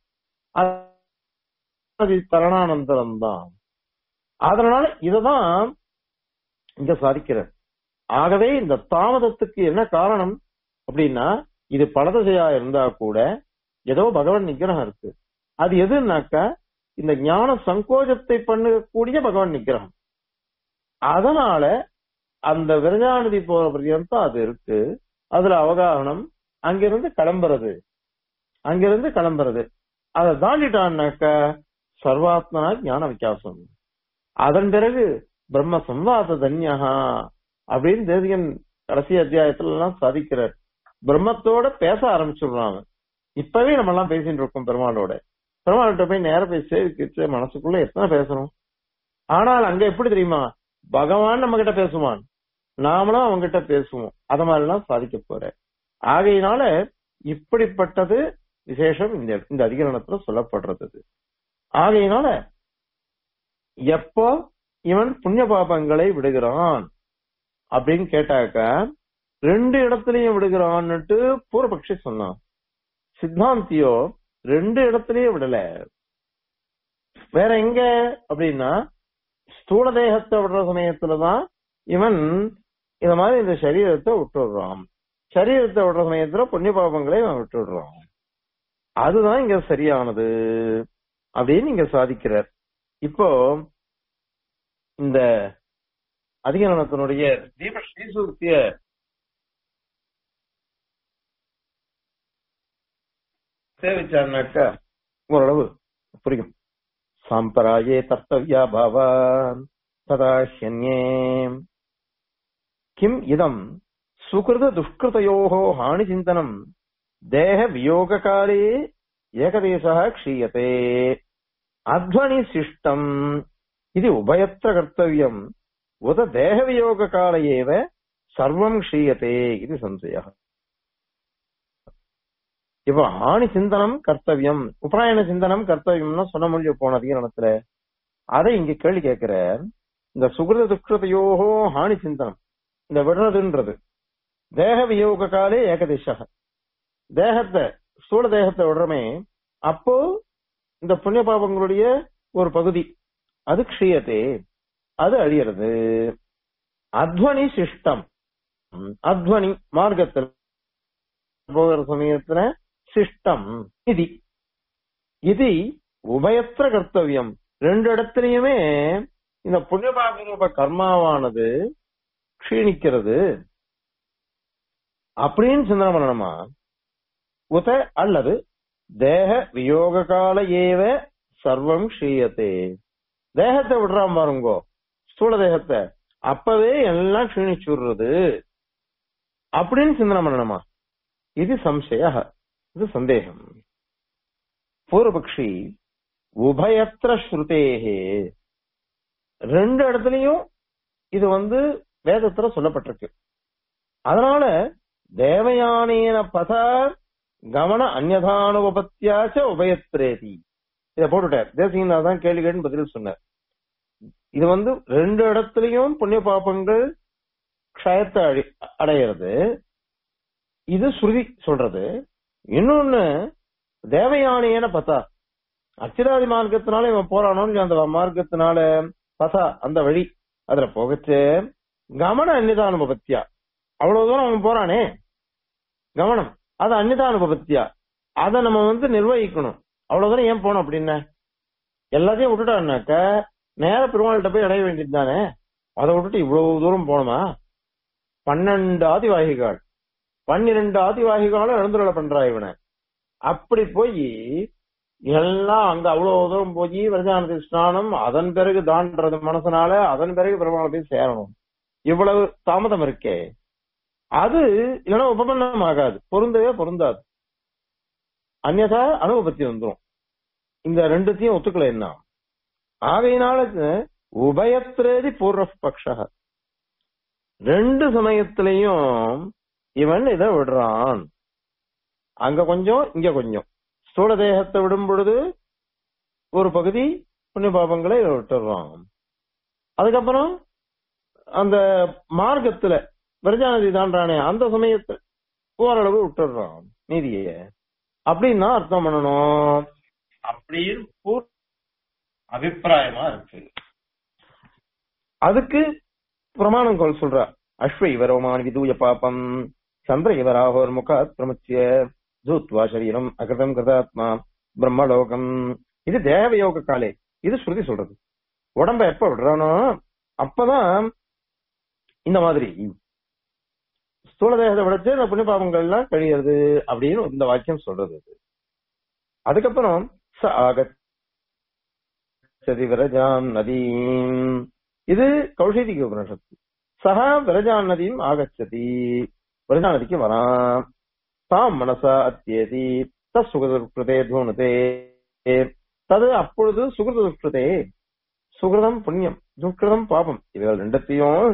அது தரணானந்தரம் தான் அதனால இததான் இங்க சாதிக்கிறார் ஆகவே இந்த தாமதத்துக்கு என்ன காரணம் அப்படின்னா இது பலதசையா இருந்தா கூட ஏதோ பகவான் நிகிரகம் இருக்கு அது எதுனாக்கா இந்த ஞான சங்கோஜத்தை பண்ணக்கூடிய பகவான் நிகிரகம் அதனால அந்த விரஜாநிதி போற பர்யந்தம் அது இருக்கு அதுல அவகாகனம் அங்கிருந்து கிளம்புறது அங்கிருந்து கிளம்புறது அதை தாண்டிட்டான்னாக்க சர்வாத்மனா ஞான விகாசம் அதன் பிறகு பிரம்ம சம்வாத தன்யகா அப்படின்னு தேசிகன் கடைசி அத்தியாயத்துல எல்லாம் சாதிக்கிறார் பிரம்மத்தோட பேச ஆரம்பிச்சுடுறாங்க இப்பவே நம்ம எல்லாம் பேசிட்டு இருக்கோம் பெருமாளோட பெருமாள்கிட்ட போய் நேர போய் சேவிக்கிச்சு மனசுக்குள்ள எத்தனை பேசணும் ஆனால் அங்க எப்படி தெரியுமா பகவான் நம்ம கிட்ட பேசுவான் நாமளும் அவங்க கிட்ட பேசுவோம் அத மாதிரி எல்லாம் சாதிக்க போற ஆகையினால இப்படிப்பட்டது விசேஷம் இந்த இந்த அதிகரணத்துல சொல்லப்படுறது ஆகையினால எப்போ இவன் புண்ணிய பாபங்களை விடுகிறான் அப்படின்னு கேட்டாக்க ரெண்டு இடத்துலயும் விடுகிறான்னுட்டு பூர்வபக்ஷி சொன்னான் சித்தாந்தியோ ரெண்டு இடத்துலயும் விடல வேற எங்க அப்படின்னா ஸ்தூல தேகத்தை விடுற சமயத்துலதான் இவன் இந்த மாதிரி இந்த சரீரத்தை விட்டுடுறான் சரீரத்தை விடுற சமயத்துல புண்ணிய பாபங்களை இவன் விட்டுடுறான் அதுதான் இங்க சரியானது அப்படின்னு இங்க சாதிக்கிறார் இப்போ இந்த அதிகரணத்தினுடைய தீப ஸ்ரீசூக்திய சேவிச்சாருனாக்கா ஓரளவு புரியும் சாம்பராயே தர்த்தவியா பாவான் ததாஹ்யன்யே கிம் இதம் சுகிருத துஷ்கிருதயோः ஹானி சிந்தனம் தேக வியோககாலே ஏகதேசः க்ஷீயते அத்வனி சிஷ்டம் இது உபயத்திர கர்த்தவியம் உத தேக வியோககால ஏவ சர்வம் க்ஷீயते இது சம்சயः இப்போ ஆணி சிந்தனம் கர்த்தவியம் உபராயண சிந்தனம் கர்த்தவியம்னு சொன்ன முடியும் போன அதிகரணத்துல அதை இங்க கேள்வி கேட்கிற இந்த சுகிருத துஷ்கிருதையோகோ ஹானி சிந்தனம் இந்த விடுறதுன்றது தேக வியோக காலே ஏகதிஷக தேகத்தை ஸ்தூல தேகத்தை விடுறமே அப்போ இந்த புண்ணிய பாபங்களுடைய ஒரு பகுதி அது க்ஷீயத்தே அது அழியறது அத்வனி சிஷ்டம் ம், அத்வனி மார்க்கத்தில் போகிற சமயத்துல சிஷ்டம் இது இது உபயத்திர கர்த்தவியம் ரெண்டு இடத்துலயுமே இந்த புண்ணியபாப ரூப கர்மாவானது க்ஷீணிக்கிறது அப்படின்னு சிந்தனை பண்ணணுமா உத அல்லது தேக வியோக கால ஏவ சர்வம் க்ஷீயத்தே தேகத்தை விடுறான் பாருங்கோ ஸ்தூல தேகத்தை அப்பவே எல்லாம் க்ஷீணிச்சு விடுறது அப்படின்னு சிந்தனை பண்ணணுமா இது சம்சய இது சந்தேகம் பூர்வபக்ஷி உபயத்திர ஸ்ருதேகே ரெண்டு இடத்துலயும் இது வந்து வேதத்துல சொல்லப்பட்டிருக்கு அதனால தேவயானேன பதார் கவன அந்நதானுபத்தியாச்ச உபயத்திரேதி இத போட்டுட்டார் தேசிகனா தான் கேள்வி கேட்டு பதில் சொன்னார் இது வந்து ரெண்டு இடத்துலயும் புண்ணிய பாபங்கள் க்ஷயத்தை அழி அடையிறது இது ஸ்ருதி சொல்றது இன்னொன்னு தேவயானேன பதா அச்சிராதி மார்க்கத்தினால இவன் போறானோன்னு அந்த மார்க்கத்தினால பதா அந்த வழி அதுல போகச்சு கமன அந்நிதானுபத்தியா அவ்வளவு தூரம் அவன் போறானே கவனம் அது அந்நிதானுபத்தியா அதை நம்ம வந்து நிர்வகிக்கணும் அவ்வளவு தூரம் ஏன் போனோம் அப்படின்னா எல்லாத்தையும் விட்டுட்டான்னாக்க நேர பெருமாள்கிட்ட போய் அடைய வேண்டியது தானே அதை விட்டுட்டு இவ்வளவு தூரம் போனோமா பன்னெண்டு ஆதிவாகிகள் பன்னிரண்டு ஆதிவாகிகளும் எழுந்துருள பண்றா இவனை அப்படி போய் எல்லாம் அங்க அவ்வளவு தூரம் போய் விரஜானதி ஸ்நானம் அதன் பிறகு தாண்டறது மனசனால அதன் பிறகு பெருமாளை போய் சேரணும் இவ்வளவு தாமதம் இருக்கே அது இல்லைன்னா உபபன்னம் ஆகாது பொருந்தவே பொருந்தாது அந்நதா அனுபவத்தி வந்துரும் இந்த ரெண்டுத்தையும் ஒத்துக்கல என்ன ஆகையினால உபயத்திரேதி பூர்வ பக்ஷ ரெண்டு சமயத்திலையும் இவன் இதை விடுறான் அங்க கொஞ்சம் இங்க கொஞ்சம் ஸ்தூல தேகத்தை விடும் பொழுது ஒரு பகுதி புண்ணிய பாபங்களை விட்டுறான் அதுக்கப்புறம் அந்த மார்க்கத்துல பிரஜாநதி தாண்டானே அந்த சமயத்துல ஓரளவு விட்டுடுறான் நீதிய அப்படின்னு அர்த்தம் பண்ணணும் அப்படின்னு பூர் அபிப்பிராயமா இருக்கு அதுக்கு பிரமாணம் கொள் சொல்ற அஸ்வ இவரோமான் விதூய பாபம் சந்திர இவராகோர் முகாத் பிரமுச்சிய தூத்வா சரீரம் அகிருதம் கிருதாத்மா பிரம்மலோகம் இது தேவயோக காலே இது ஸ்ருதி சொல்றது உடம்ப எப்ப விடுறானோ அப்பதான் இந்த மாதிரி ஸ்தூல தேகத்தை விடச்சு இந்த புண்ணிய பாபங்கள்லாம் கழியறது அப்படின்னு இந்த வாக்கியம் சொல்றது இது. அதுக்கப்புறம் ச ஆகச்சதி விரஜாம் நதீம் இது கௌஷிதிக உபனிஷத்து சகா விரஜான் நதியும் ஆகச்சதி விரஜா நதிக்கு வரான் தாம் மனசா அத்தியதி தத் சுகதுர்கிருதே தூணுதே தது அப்பொழுது சுகிருதே சுகிருதம் புண்ணியம் துக்கிருதம் பாபம் இவைகள் ரெண்டத்தையும்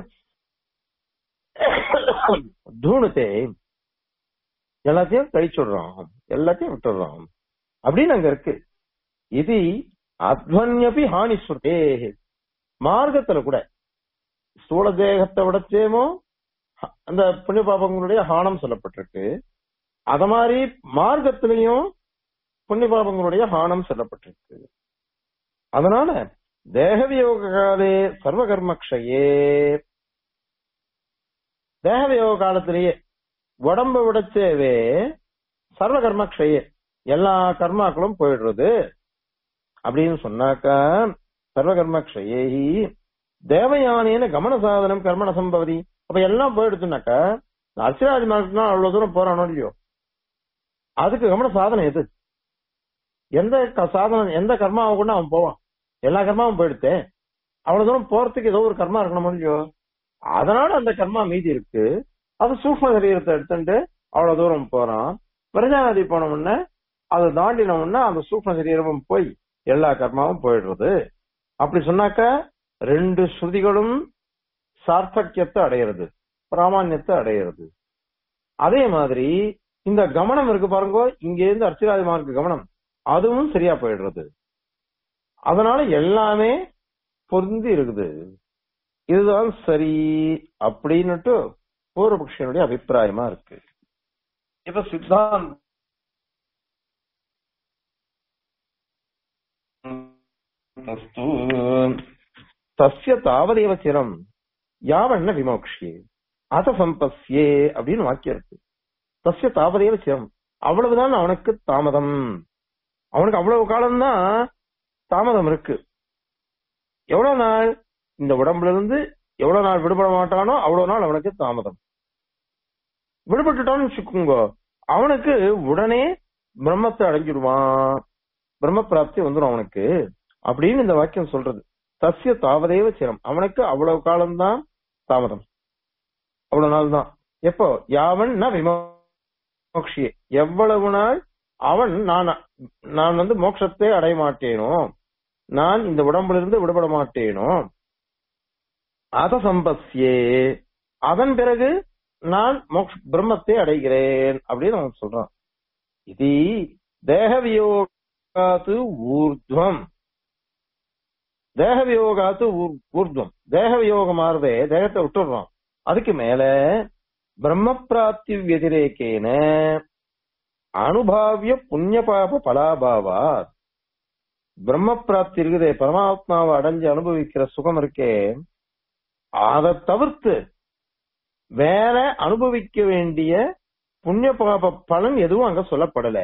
தூணுத்தே எல்லாத்தையும் கழிச்சுடுறான் எல்லாத்தையும் விட்டுடுறான் அப்படின்னு அங்க இருக்கு இது அத்வன்யபி ஹானி ஸ்ருதே மார்க்கத்துல கூட ஸ்தூல தேகத்தை விடச்சேமோ அந்த புண்ணிய பாபங்களுடைய ஹானம் சொல்லப்பட்டிருக்கு அத மாதிரி மார்க்கத்திலையும் புண்ணிய பாபங்களுடைய ஹானம் சொல்லப்பட்டிருக்கு அதனால தேகவியோக காலே சர்வ கர்மக்ஷயே தேகவியோக காலத்திலேயே உடம்ப விடச்சேவே சர்வ கர்மக்ஷயே எல்லா கர்மாக்களும் போயிடுறது அப்படின்னு சொன்னாக்கா சர்வ கர்மக்ஷயே தேவயானேன கமன சாதனம் கர்மண சம்பவதி அப்ப எல்லாம் போயிடுச்சுனாக்கா அர்ச்சராஜ் மார்க்கு அவ்வளவு தூரம் போறானோ இல்லையோ அதுக்கு கமன சாதனம் எது எந்த க- சாதனம் எந்த கர்மாவை கூட அவன் போவான் எல்லா கர்மாவும் போயிடுத்தே அவ்வளவு தூரம் போறதுக்கு ஏதோ ஒரு கர்மா இருக்கணும் இல்லையோ அதனால அந்த கர்மா மீதி இருக்கு அது சூக்ம சரீரத்தை எடுத்துட்டு அவ்வளவு தூரம் போறான் பிரஜாநதி போன உடனே அதை தாண்டின உடனே அந்த சூக்ம சரீரமும் போய் எல்லா கர்மாவும் போயிடுறது அப்படி சொன்னாக்கா ரெண்டு ஸ்ருதிகளும் சார்த்தக்கியத்தை அடையிறது பிராமான்யத்தை அடையிறது அதே மாதிரி இந்த கவனம் இருக்கு பாருங்க இங்க இருந்து அர்ச்சிராஜமாருக்கு கவனம் அதுவும் சரியா போயிடுறது அதனால எல்லாமே பொருந்தி இருக்குது இதுதான் சரி அப்படின்னுட்டு பூர்வபக்ஷனுடைய அபிப்பிராயமா இருக்கு இப்ப சித்தாந்த் அஸ்து. தஸ்ய தாவதேவ சிரம் யாவண்ண விமோக்ஷியே அத சம்பஸ்யே அப்படின்னு வாக்கியம் இருக்கு தஸ்ய தாவதேவ சிரம் அவ்வளவுதான் அவனுக்கு தாமதம் அவனுக்கு அவ்வளவு காலம்தான் தாமதம் இருக்கு எவ்வளவு நாள் இந்த உடம்புல இருந்து எவ்வளவு நாள் விடுபட மாட்டானோ அவ்வளவு நாள் அவனுக்கு தாமதம் விடுபட்டுட்டான்னு வச்சுக்கோங்க அவனுக்கு உடனே பிரம்மத்தை அடைஞ்சிடுவான் பிரம்ம பிராப்தி வந்துடும் அவனுக்கு அப்படின்னு இந்த வாக்கியம் சொல்றது தஸ்ய தாவதேவ சிரம் அவனுக்கு அவ்வளவு காலம்தான் தாமதம் அவ்வளவு நாள் தான் எப்போ யாவன் ந விமோக்ஷியே எவ்வளவு நாள் அவன் நான் நான் வந்து மோட்சத்தை அடைய மாட்டேனோ நான் இந்த உடம்புல இருந்து விடுபட மாட்டேனோ அத சம்பஸ்யே அதன் பிறகு நான் மோக்ஷ பிரம்மத்தை அடைகிறேன் அப்படின்னு அவன் சொல்றான் இது தேகவியோகாத்து ஊர்துவம் தேகவியோகாத்து ஊர்- ஊர்துவம் தேகவியோகமாறதே தேகத்தை விட்டுடுறோம் அதுக்கு மேல பிரம்ம பிராப்தி வதிரேக்கேன அனுபாவிய புண்ணிய பாப பலாபாவா பிரம்ம பிராப்தி இருக்குதே பரமாத்மாவை அடைஞ்சு அனுபவிக்கிற சுகம் இருக்கே அதை தவிர்த்து வேற அனுபவிக்க வேண்டிய புண்ணிய பாப பலன் எதுவும் அங்க சொல்லப்படல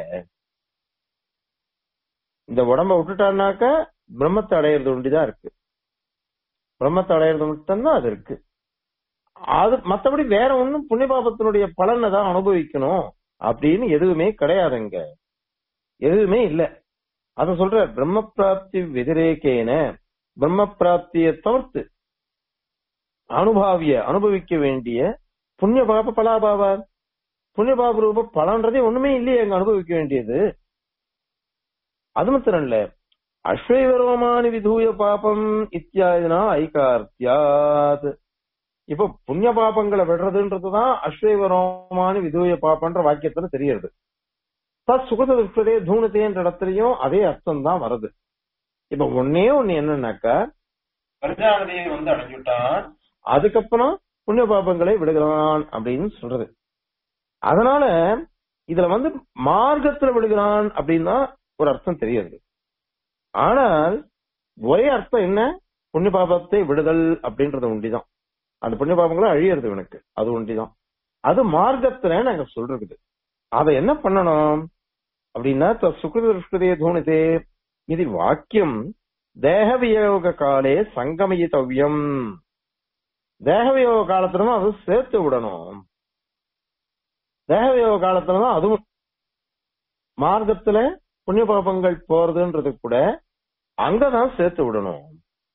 இந்த உடம்ப விட்டுட்டான்னாக்க பிரம்மத்தை அடையிறது ஒண்டிதான் இருக்கு பிரம்மத்தை அடையிறது மட்டும்தான் அது இருக்கு அது மத்தபடி வேற ஒண்ணும் புண்ணிய பாபத்தினுடைய பலனை தான் அனுபவிக்கணும் அப்படின்னு எதுவுமே கிடையாதுங்க எதுவுமே இல்ல அத சொல்ற பிரம்ம பிராப்தி வெதிரேக்கேன பிரம்ம பிராப்தியை தவிர்த்து அனுபாவிய அனுபவிக்க வேண்டிய புண்ணிய பாப பலாபாவா புண்ணிய பாப ரூப பலன்றதே ஒண்ணுமே இல்லையே அங்க அனுபவிக்க வேண்டியது அது மாத்திரம் இல்ல அஸ்வைவரோமானி விதூய பாபம் இத்தியாதினா ஐகார்த்தியாத் இப்ப புண்ணிய பாபங்களை விடுறதுன்றதுதான் அஸ்வைவரோமானி விதூய பாபன்ற வாக்கியத்துல தெரியுது தத் சுகத விஸ்வதே தூணத்தேன்ற இடத்துலயும் அதே அர்த்தம் தான் வருது இப்ப ஒன்னே ஒண்ணு என்னன்னாக்கா பிரஜானதியை வந்து அடைஞ்சுட்டான் அதுக்கப்புறம் புண்ணிய பாபங்களை விடுகிறான் அப்படின்னு சொல்றது அதனால இதுல வந்து மார்க்கத்துல விடுகிறான் அப்படின்னு தான் ஒரு அர்த்தம் தெரியுது ஆனால் ஒரே அர்த்தம் என்ன புண்ணிய பாபத்தை விடுதல் அப்படின்றது உண்டிதான் அந்த புண்ணிய பாபங்களை அழியறது இவனுக்கு அது உண்டிதான் அது மார்க்கத்துல நாங்க சொல்றது அதை என்ன பண்ணணும் அப்படின்னா சுகிருதே தூணிதே இது வாக்கியம் தேகவியோக காலே சங்கமயித்தவ்யம் தேகவியோக காலத்துலதான் அது சேர்த்து விடணும் தேகவியோக காலத்துலதான் அதுவும் மார்க்கத்துல புண்ணிய பாபங்கள் போறதுன்றது கூட அங்கதான் சேர்த்து விடணும்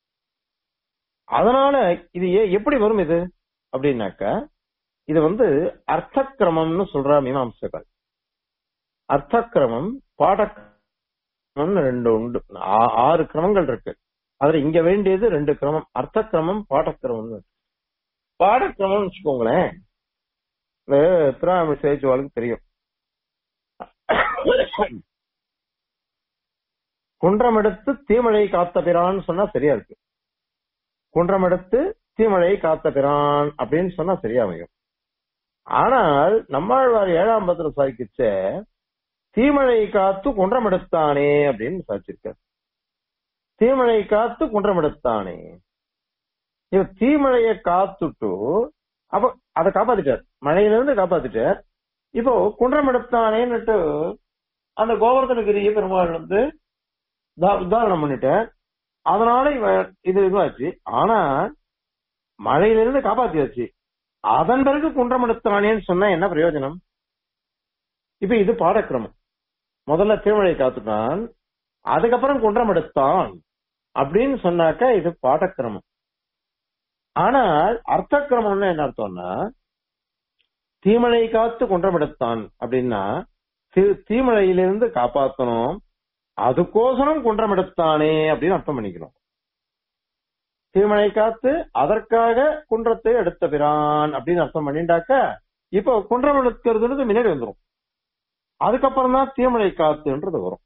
அதனால இது ஏ- எப்படி வரும் இது அப்படின்னாக்கா இது வந்து அர்த்தக்கிரமம்னு சொல்றா மீமாம்சகர் அர்த்தக்கிரமம் பாடக்கிரமம்னு ரெண்டு உண்டு ஆ- ஆறு கிரமங்கள் இருக்கு அதுல இங்க வேண்டியது ரெண்டு கிரமம் அர்த்தக்கிரமம் பாடக்கிரமம்னு இருக்கு. பாடக்கிரமம்னு வச்சுக்கோங்களேன் இந்த பிராமி சேச்சுவாளுக்கு தெரியும் குன்றம் எடுத்து தீமழை காத்த பிரான்னு சொன்னா சரியா இருக்கு குன்றம் எடுத்து தீமழை காத்த பிரான் அப்படின்னு சொன்னா சரியா அமையும் ஆனால் நம்மாழ்வார் ஏழாம் பத்திர சாய்க்கிச்ச தீமழை காத்து குன்றம் எடுத்தானே அப்படின்னு சாச்சிருக்கார் தீமழை காத்து குன்றமெடுத்தானே இவ தீமழைய காத்துட்டு அப்ப அதை காப்பாத்திட்டார் மழையில இருந்து காப்பாத்திட்டார் இப்போ குன்றமெடுத்தானேன்னுட்டு அந்த கோவர்தனகிரிய பெருமாள் வந்து உதா- உதாரணம் பண்ணிட்டார் அதனால இவன் இது இதுவாச்சு ஆனா மழையில இருந்து காப்பாத்தியாச்சு அதன் பிறகு குன்றமெடுத்தானேன்னு சொன்னா என்ன பிரயோஜனம் இப்ப இது பாடக்கிரமம் முதல்ல திருமழை காத்துட்டான் அதுக்கப்புறம் குன்றம் எடுத்தான் அப்படின்னு சொன்னாக்க இது பாடக்கிரமம் ஆனால் அர்த்தக்கிரமம்னு என்ன அர்த்தம்னா தீமழை காத்து குன்றம் எடுத்தான் அப்படின்னா தீ- தீமழையிலிருந்து காப்பாத்தணும் அதுக்கோசரம் குன்றம் எடுத்தானே அப்படின்னு அர்த்தம் பண்ணிக்கணும் தீமழை காத்து அதற்காக குன்றத்தை எடுத்த பிரான் அப்படின்னு அர்த்தம் பண்ணிட்டாக்க இப்போ குன்றம் எடுக்கிறதுன்றது முன்னாடி வந்துரும் அதுக்கப்புறம் தான் தீமழை காத்துன்றது வரும்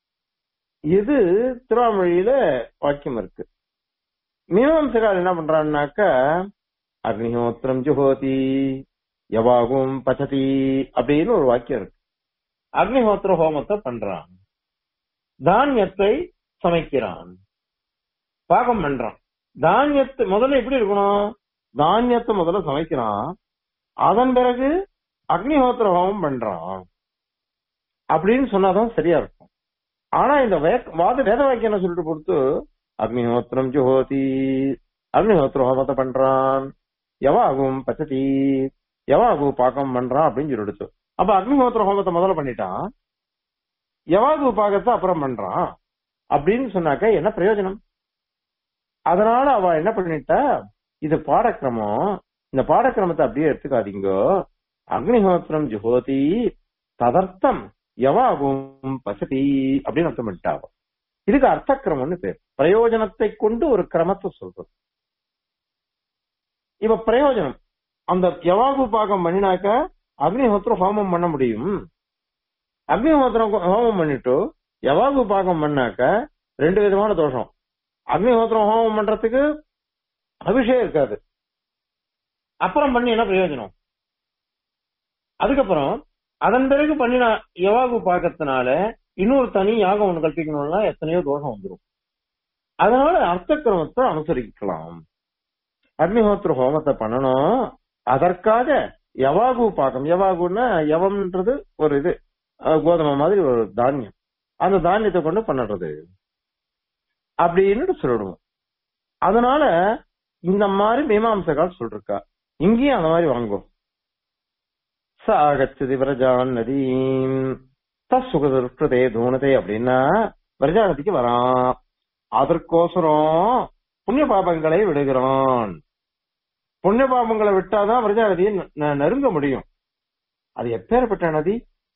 இது திருவாமொழியில வாக்கியம் இருக்கு மீமாம்சகால் என்ன பண்றான்னாக்க அக்னிஹோத்திரம் ஜுஹோதி யவாகும் பச்சதி அப்படின்னு ஒரு வாக்கியம் இருக்கு அக்னிஹோத்திர ஹோமத்தை பண்றான் தானியத்தை சமைக்கிறான் பாகம் பண்றான் தானியத்தை முதல்ல எப்படி இருக்கணும் தானியத்தை முதல்ல சமைக்கிறான் அதன் பிறகு அக்னிஹோத்திர ஹோமம் பண்றான் அப்படின்னு சொன்னாதான் சரியா இருக்கும் ஆனா இந்த வே- வாத வேத வாக்கியம் என்ன சொல்லிட்டு பொறுத்து அக்னிஹோத்திரம் ஜுஹோதி அக்னிஹோத்திர ஹோமத்தை பண்றான் எவாகும் பச்சதி எவாகு பாக்கம் பண்றான் அப்படின்னு சொல்லிடுச்சு அப்ப அக்னிஹோத்திர ஹோமத்தை முதல்ல பண்ணிட்டான் எவாகு பாகத்தை அப்புறம் பண்றான் அப்படின்னு சொன்னாக்க என்ன பிரயோஜனம் அதனால அவ என்ன பண்ணிட்டா இது பாடக்கிரமம் இந்த பாடக்கிரமத்தை அப்படியே எடுத்துக்காதீங்க அக்னிஹோத்திரம் ஜுஹோதி ததர்த்தம் எவாகும் பசதி அப்படின்னு அர்த்தம் பண்ணிட்டாங்க இதுக்கு அர்த்தக்கிரமம்னு பேர் பிரயோஜனத்தை கொண்டு ஒரு கிரமத்தை சொல்றது இப்ப பிரயோஜனம் அந்த யவாகு பாகம் பண்ணினாக்க அக்னிஹோத்திரம் ஹோமம் பண்ண முடியும் அக்னிஹோத்திரம் ஹோமம் பண்ணிட்டு யவாகு பாகம் பண்ணாக்க ரெண்டு விதமான தோஷம் அக்னிஹோத்திரம் ஹோமம் பண்றதுக்கு அபிஷேகம் இருக்காது அப்புறம் பண்ணி என்ன பிரயோஜனம் அதுக்கப்புறம் அதன் பிறகு பண்ணின யவாகு பாக்கத்தினால இன்னொரு தனி யாகம் ஒண்ணு கல்பிக்கணும்னா எத்தனையோ தோஷம் வந்துடும் அதனால அர்த்த கிரமத்தை அனுசரிக்கலாம் அக்னிஹோத்திர ஹோமத்தை பண்ணணும் அதற்காக யவாகு பாகம் யவாகுன்னா யவம்ன்றது ஒரு இது அஹ், கோதுமை மாதிரி ஒரு தானியம் அந்த தானியத்தை கொண்டு பண்ணுறது அப்படின்னு சொல்லிடுவோம் அதனால இந்த மாதிரி மீமாம்சகால் சொல்லிருக்கா இங்கேயும் அந்த மாதிரி வாங்குவோம் ச ஆகச்சதி விரஜான் நதீம் தசுகதே தூணதே அப்படின்னா விரஜா நதிக்கு வரான் அதற்கோசரம் புண்ணிய பாபங்களை விடுகிறான் புண்ணிய பாபங்களை விட்டாதான் விரஜா நதியை ந- ந- நெருங்க முடியும் அது எப்பேற்பட்ட நதி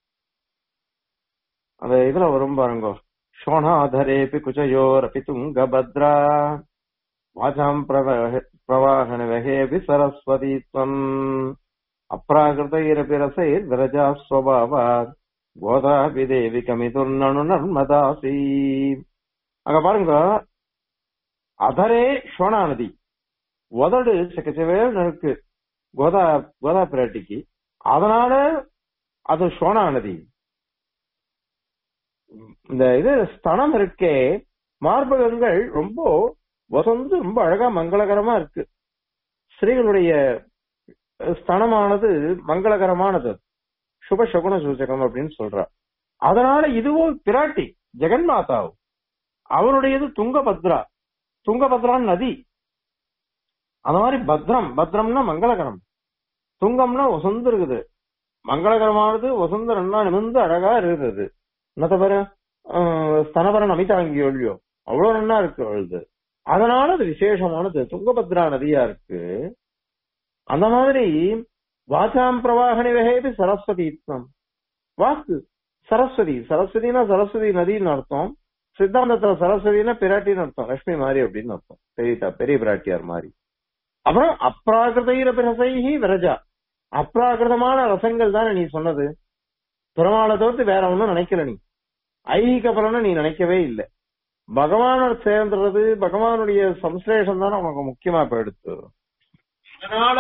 அந்த இதுல வரும் பாருங்க சோணாதரேபி குச்சயோரபி துங்கபத்ரா வாசாம் பிரவஹ- பிரவாகன வகேபி சரஸ்வதி துவம் அப்ராகிருதைரபி ரசைர் விரஜா ஸ்வபாவாத் கோதாபி தேவி கமிதுர்னனு நர்மதாசி அங்க பாருங்க அதரே சோனா நதி உதடு செக்கச்சவேல் இருக்கு கோதா கோதா பிராட்டிக்கு அதனால அது சோனா நதி இந்த இது ஸ்தனம் இருக்கே மார்பகங்கள் ரொம்ப வசந்து ரொம்ப அழகா மங்களகரமா இருக்கு ஸ்திரீகளுடைய ஸ்தனமானது மங்களகரமானது சுப சகுன சூச்சகம் அப்படின்னு சொல்றா அதனால இதுவும் பிராட்டி ஜெகன்மாதாவு அவருடையது துங்கபத்ரா துங்கபத்ரான் நதி அந்த மாதிரி பத்ரம் பத்ரம்னா மங்களகரம் துங்கம்னா வசந்து இருக்குது மங்களகரமானது வசந்த நன்னா நிமிர்ந்து அழகா இருக்குது என்ன தவிர ஸ்தனபரன் அமிதாங்கியோ இல்லையோ அவ்வளவு நன்னா இருக்கு அவளுது அதனால அது விசேஷமானது துங்கபத்ரா நதியா இருக்கு அந்த மாதிரி வாசாம் பிரவாகணி வகைது சரஸ்வதி வாக்கு சரஸ்வதி சரஸ்வதினா சரஸ்வதி நதின்னு அர்த்தம் சித்தாந்தத்துல சரஸ்வதினா பிராட்டின்னு அர்த்தம் லட்சுமி மாதிரி அப்படின்னு அர்த்தம் பெரிய பெரிய பிராட்டியார் மாதிரி அப்புறம் அப்ராகிருதைர ரசைஹி விரஜா அப்ராகிருதமான ரசங்கள் தானே நீ சொன்னது பெருமாளை தவிர்த்து வேற ஒன்னும் நினைக்கல நீ ஐகிக பலனை நீ நினைக்கவே இல்லை பகவானோட சேர்ந்துறது பகவானுடைய சம்ஸ்லேஷம் தானே உனக்கு முக்கியமா இப்ப எடுத்து அதனால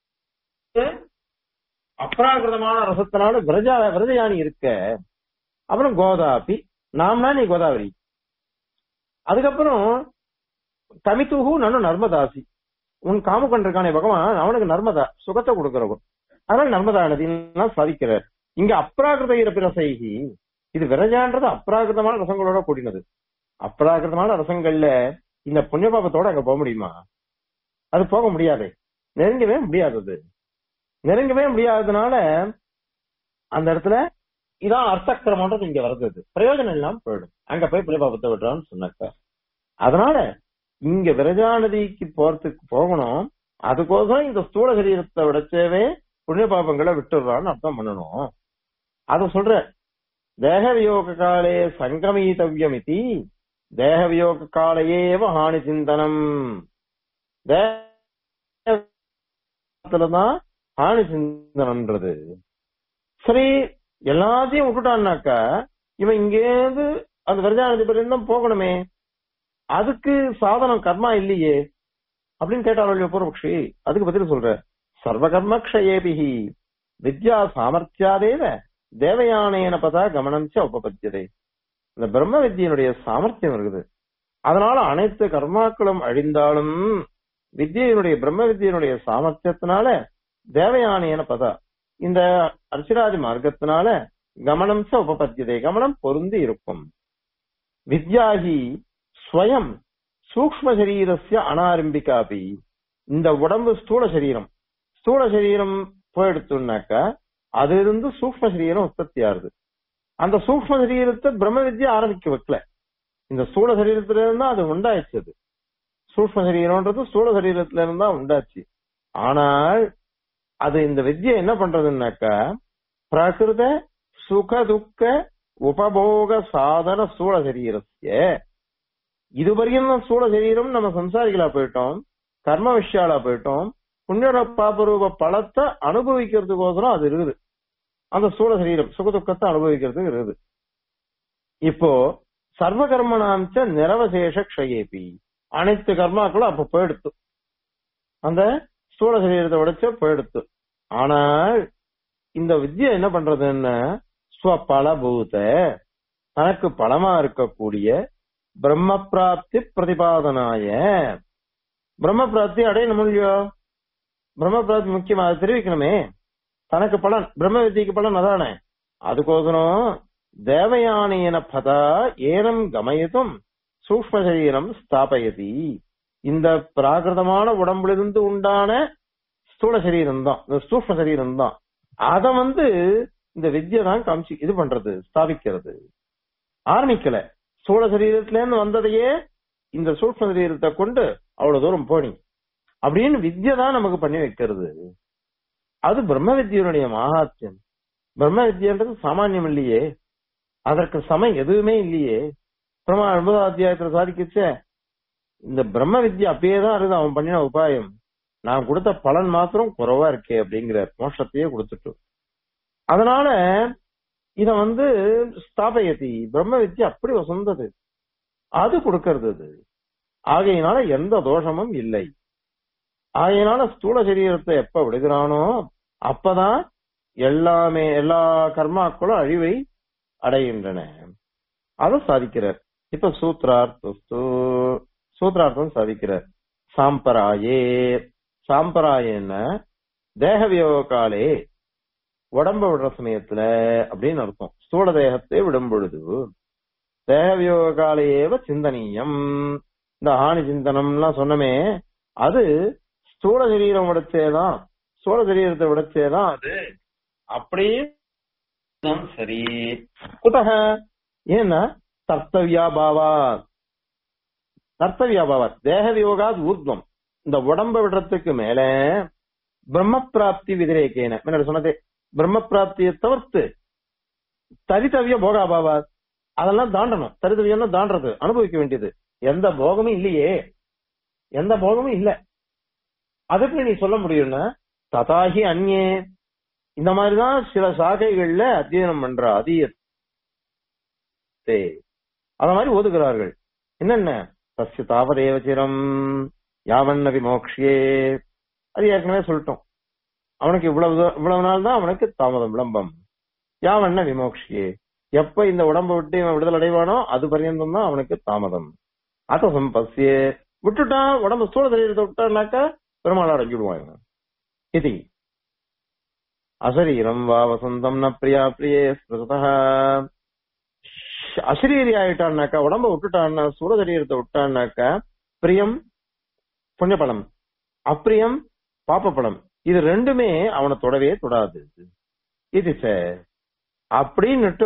அப்ராகிருதமான ரசத்தினால விரஜா விரஜயானி இருக்க அப்புறம் கோதாபி நாம்னா நீ கோதாவரி அதுக்கப்புறம் தமித்துகு நன்னு நர்மதாசி உன் காமுகன் இருக்கானே பகவான் அவனுக்கு நர்மதா சுகத்தை கொடுக்கிறவன் அதனால நர்மதா நதியெல்லாம் சாதிக்கிறார் இங்க அப்ராகிருத இரப்பிரசைகி இது விரஜான்றது அப்ராகிருதமான ரசங்களோட கூடினது அப்ராகிருதமான ரசங்கள்ல இந்த புண்ணிய பாபத்தோட அங்க போக முடியுமா அது போக முடியாது நெருங்கவே முடியாதது நெருங்கவே முடியாததுனால அந்த இடத்துல இதான் அர்த்தக்கிரமன்றது இங்க வருது அது. பிரயோஜனம் இல்லாம போயிடும் அங்க போய் புண்ணிய பாபத்தை விடுறான்னு சொன்னாக்க அதனால இங்க விரஜா நதிக்கு போறதுக்கு போகணும் அதுக்கோசரம் இந்த ஸ்தூல சரீரத்தை விடச்சேவே புண்ணிய பாபங்களை விட்டுடுறான்னு அர்த்தம் பண்ணணும் அத சொல்ற தேக வியோக காலே சங்கமீதவ்யம் இதி தேக வியோக காலையேவ ஹானி சிந்தனம் தான் ஹானி சிந்தனம்ன்றது சரி எல்லாத்தையும் விட்டுட்டான்னாக்கா இவன் இங்கேருந்து அந்த விரஜானதி பர்யந்தம் போகணுமே அதுக்கு சாதனம் கர்மா இல்லையே அப்படின்னு கேட்டாரோ பூர்வபக்ஷி அதுக்கு பதில் சொல்ற சர்வகர்ம க்ஷயேபிஹி வித்யா சாமர்த்தியாதேவ தேவயானேன பதா கமனம் ச உபபத்தியதே இந்த பிரம்ம வித்தியனுடைய சாமர்த்தியம் இருக்குது அதனால அனைத்து கர்மாக்களும் அழிந்தாலும் வித்தியினுடைய பிரம்ம வித்தியனுடைய சாமர்த்தியத்தினால தேவயானேன பதா இந்த அர்ச்சராஜ மார்க்கத்தினால கமனம் ச உபபத்தியதே கமனம் பொருந்தி இருக்கும் வித்யாகி ஸ்வயம் சூக்ம சரீரஸ்ய அனாரம்பிகாபி இந்த உடம்பு ஸ்தூல சரீரம் ஸ்தூல சரீரம் போயிடுத்துனாக்கா அது இருந்து சூக்ம சரீரம் உற்பத்தி ஆகுது அந்த சூக்ம சரீரத்தை பிரம்ம வித்யா ஆரம்பிக்க வைக்கல இந்த ஸ்தூல சரீரத்துல இருந்தா அது உண்டாச்சு அது சூக்ம சரீரம்ன்றது ஸ்தூல சரீரத்துல இருந்தா உண்டாச்சு ஆனால் அது இந்த வித்யை என்ன பண்றதுன்னாக்கா பிரகிருத சுக துக்க உபபோக சாதன ஸ்தூல சரீரஸ்ய இதுவரையும் ஸ்தூல சரீரம் நம்ம சம்சாரிகளா போயிட்டோம் கர்ம விஷயாலா போயிட்டோம் புண்ணிய பாபரூப பலத்தை அனுபவிக்கிறதுக்கோசரம் அது இருக்குது அந்த ஸ்தூல சரீரம் சுக துக்கத்தை அனுபவிக்கிறதுக்கு இருக்குது இப்போ சர்வ கர்மனாம்ச நிரவசேஷ க்ஷயேபி அனைத்து கர்மாக்களும் அப்ப போயிடுத்து அந்த ஸ்தூல சரீரத்தை உடைச்ச போயிடுத்து ஆனால் இந்த வித்யா என்ன பண்றதுன்னா ஸ்வபலபூத தனக்கு பலமா இருக்கக்கூடிய பிரம்ம பிராப்தி பிரதிபாதனாய பிரம்ம பிராப்தி அடையணும் இல்லையோ பிரம்ம பிராப்தி முக்கியமா அதை தெரிவிக்கணுமே தனக்கு பலன் பிரம்ம வித்தியக்கு பலன் அதானே அதுக்கோசரம் தேவயானேன பதா ஏனம் கமயத்தும் சூக்ம சரீரம் ஸ்தாபயதி இந்த பிராகிருதமான உடம்பிலிருந்து உண்டான ஸ்தூல சரீரம் தான் இந்த சூக்ம சரீரம் தான் அத வந்து இந்த வித்யை தான் காமிச்சு இது பண்றது ஸ்தாபிக்கிறது ஆரம்பிக்கல ஸ்தூல சரீரத்துல இருந்து வந்ததையே இந்த சூக்ம சரீரத்தை கொண்டு அவ்வளவு தூரம் போனி அப்படின்னு வித்யை தான் நமக்கு பண்ணி வைக்கிறது அது பிரம்ம வித்யனுடைய மகாத்தியம் பிரம்ம வித்யன்றது சாமானியம் இல்லையே அதற்கு சமம் எதுவுமே இல்லையே பிரமா ஒன்பதாம் அத்தியாயத்துல சாதிக்கச்ச இந்த பிரம்ம வித்யா அப்பயே தான் இருக்குது அவன் பண்ணின உபாயம் நான் கொடுத்த பலன் மாத்திரம் குறைவா இருக்கே அப்படிங்கிற மோஷத்தையே கொடுத்துட்டு அதனால இத வந்து ஸ்தாபயதி பிரம்ம வித்யா அப்படி வசந்தது அது கொடுக்கறது அது ஆகையினால எந்த தோஷமும் இல்லை ஆகையினால ஸ்தூல சரீரத்தை எப்ப விடுகிறானோ அப்பதான் எல்லாமே எல்லா கர்மாக்களும் அழிவை அடைகின்றன அதை சாதிக்கிறார் இப்ப சூத்ரார்த்தஸ்து சூத்ரார்த்தம் சாதிக்கிறார் சாம்பராயே சாம்பராயன்னா தேக வியோகாலே உடம்ப விடுற சமயத்துல அப்படின்னு அர்த்தம் ஸ்தூல தேகத்தை விடும் பொழுது தேக வியோகாலேயேவ சிந்தனீயம் இந்த ஆணி சிந்தனம்லாம் சொன்னமே அது ஸ்தூல சரீரம் விடச்சேதான் ஸ்தூல சரீரத்தை விடச்சேதான் அது அப்படியே சரி குதக ஏன்னா தர்த்தவியாபாவா தர்த்தவியாபாவா தேக வியோகாத் ஊர்த்வம் இந்த உடம்ப விடுறதுக்கு மேல பிரம்ம பிராப்தி விதிரேக்கேன முன்னாடி சொன்னதே பிரம்ம பிராப்தியை தவிர்த்து தரித்தவிய போகாபாவா அதெல்லாம் தாண்டணும் தரித்தவியம்னா தாண்டறது அனுபவிக்க வேண்டியது எந்த போகமும் இல்லையே எந்த போகமும் இல்ல அதுக்கு நீ சொல்ல முடியும்னா ததாகி அந்நே இந்த மாதிரிதான் சில சாகைகள்ல அத்தியனம் பண்ற அதியத்தை அத மாதிரி ஓதுகிறார்கள் என்னென்ன தஸ்ய தாவதேவச்சிரம் யாவண்ண விமோக்ஷியே அது ஏற்கனவே சொல்லிட்டோம் அவனுக்கு இவ்வளவு தூ- இவ்வளவு நாள் தான் அவனுக்கு தாமதம் விளம்பம் யாவண்ண விமோக்ஷியே எப்ப இந்த உடம்பை விட்டு இவன் விடுதலை அடைவானோ அது பரியந்தம் தான் அவனுக்கு தாமதம் அத சம்பசிய விட்டுட்டான் உடம்பு ஸ்தூல சரீரத்தை விட்டான்னாக்கா பெருமாள் அடைஞ்சுடுவான் இவன் இது அசரீரம் வா வசந்தம் ந பிரியா பிரியே ஸ்மிருதா அசரீரி ஆயிட்டான்னாக்கா உடம்ப விட்டுட்டான்னா சூட சரீரத்தை விட்டான்னாக்கா பிரியம் புண்ணியபலம் அப்பிரியம் பாப்பபலம் இது ரெண்டுமே அவனை தொடவே தொடாது இது சார் அப்படின்னுட்டு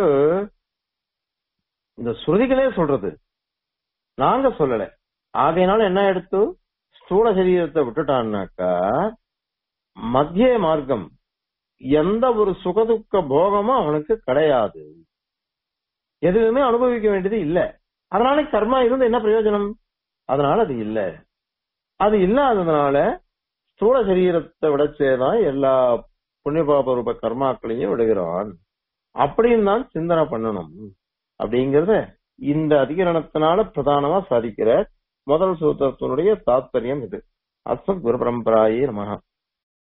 இந்த ஸ்ருதிகளே சொல்றது நாங்க சொல்லல ஆகையினால என்ன எடுத்து ஸ்தூல சரீரத்தை விட்டுட்டான்னாக்கா மத்திய மார்க்கம் எந்த ஒரு சுகதுக்க போகமும் அவனுக்கு கிடையாது எதுவுமே அனுபவிக்க வேண்டியது இல்ல அதனால கர்மா இருந்து என்ன பிரயோஜனம் அதனால அது இல்ல அது இல்லாததுனால ஸ்தூல சரீரத்தை விடச்சேதான் எல்லா புண்ணிய பாப ரூப கர்மாக்களையும் விடுகிறான் அப்படின்னு தான் சிந்தனை பண்ணணும் அப்படிங்கறத இந்த அதிகரணத்தினால பிரதானமா சாதிக்கிற முதல் சூத்திரத்தினுடைய தாத்பரியம் இது அஸ்மத் குரு பரம்பராயே நமகா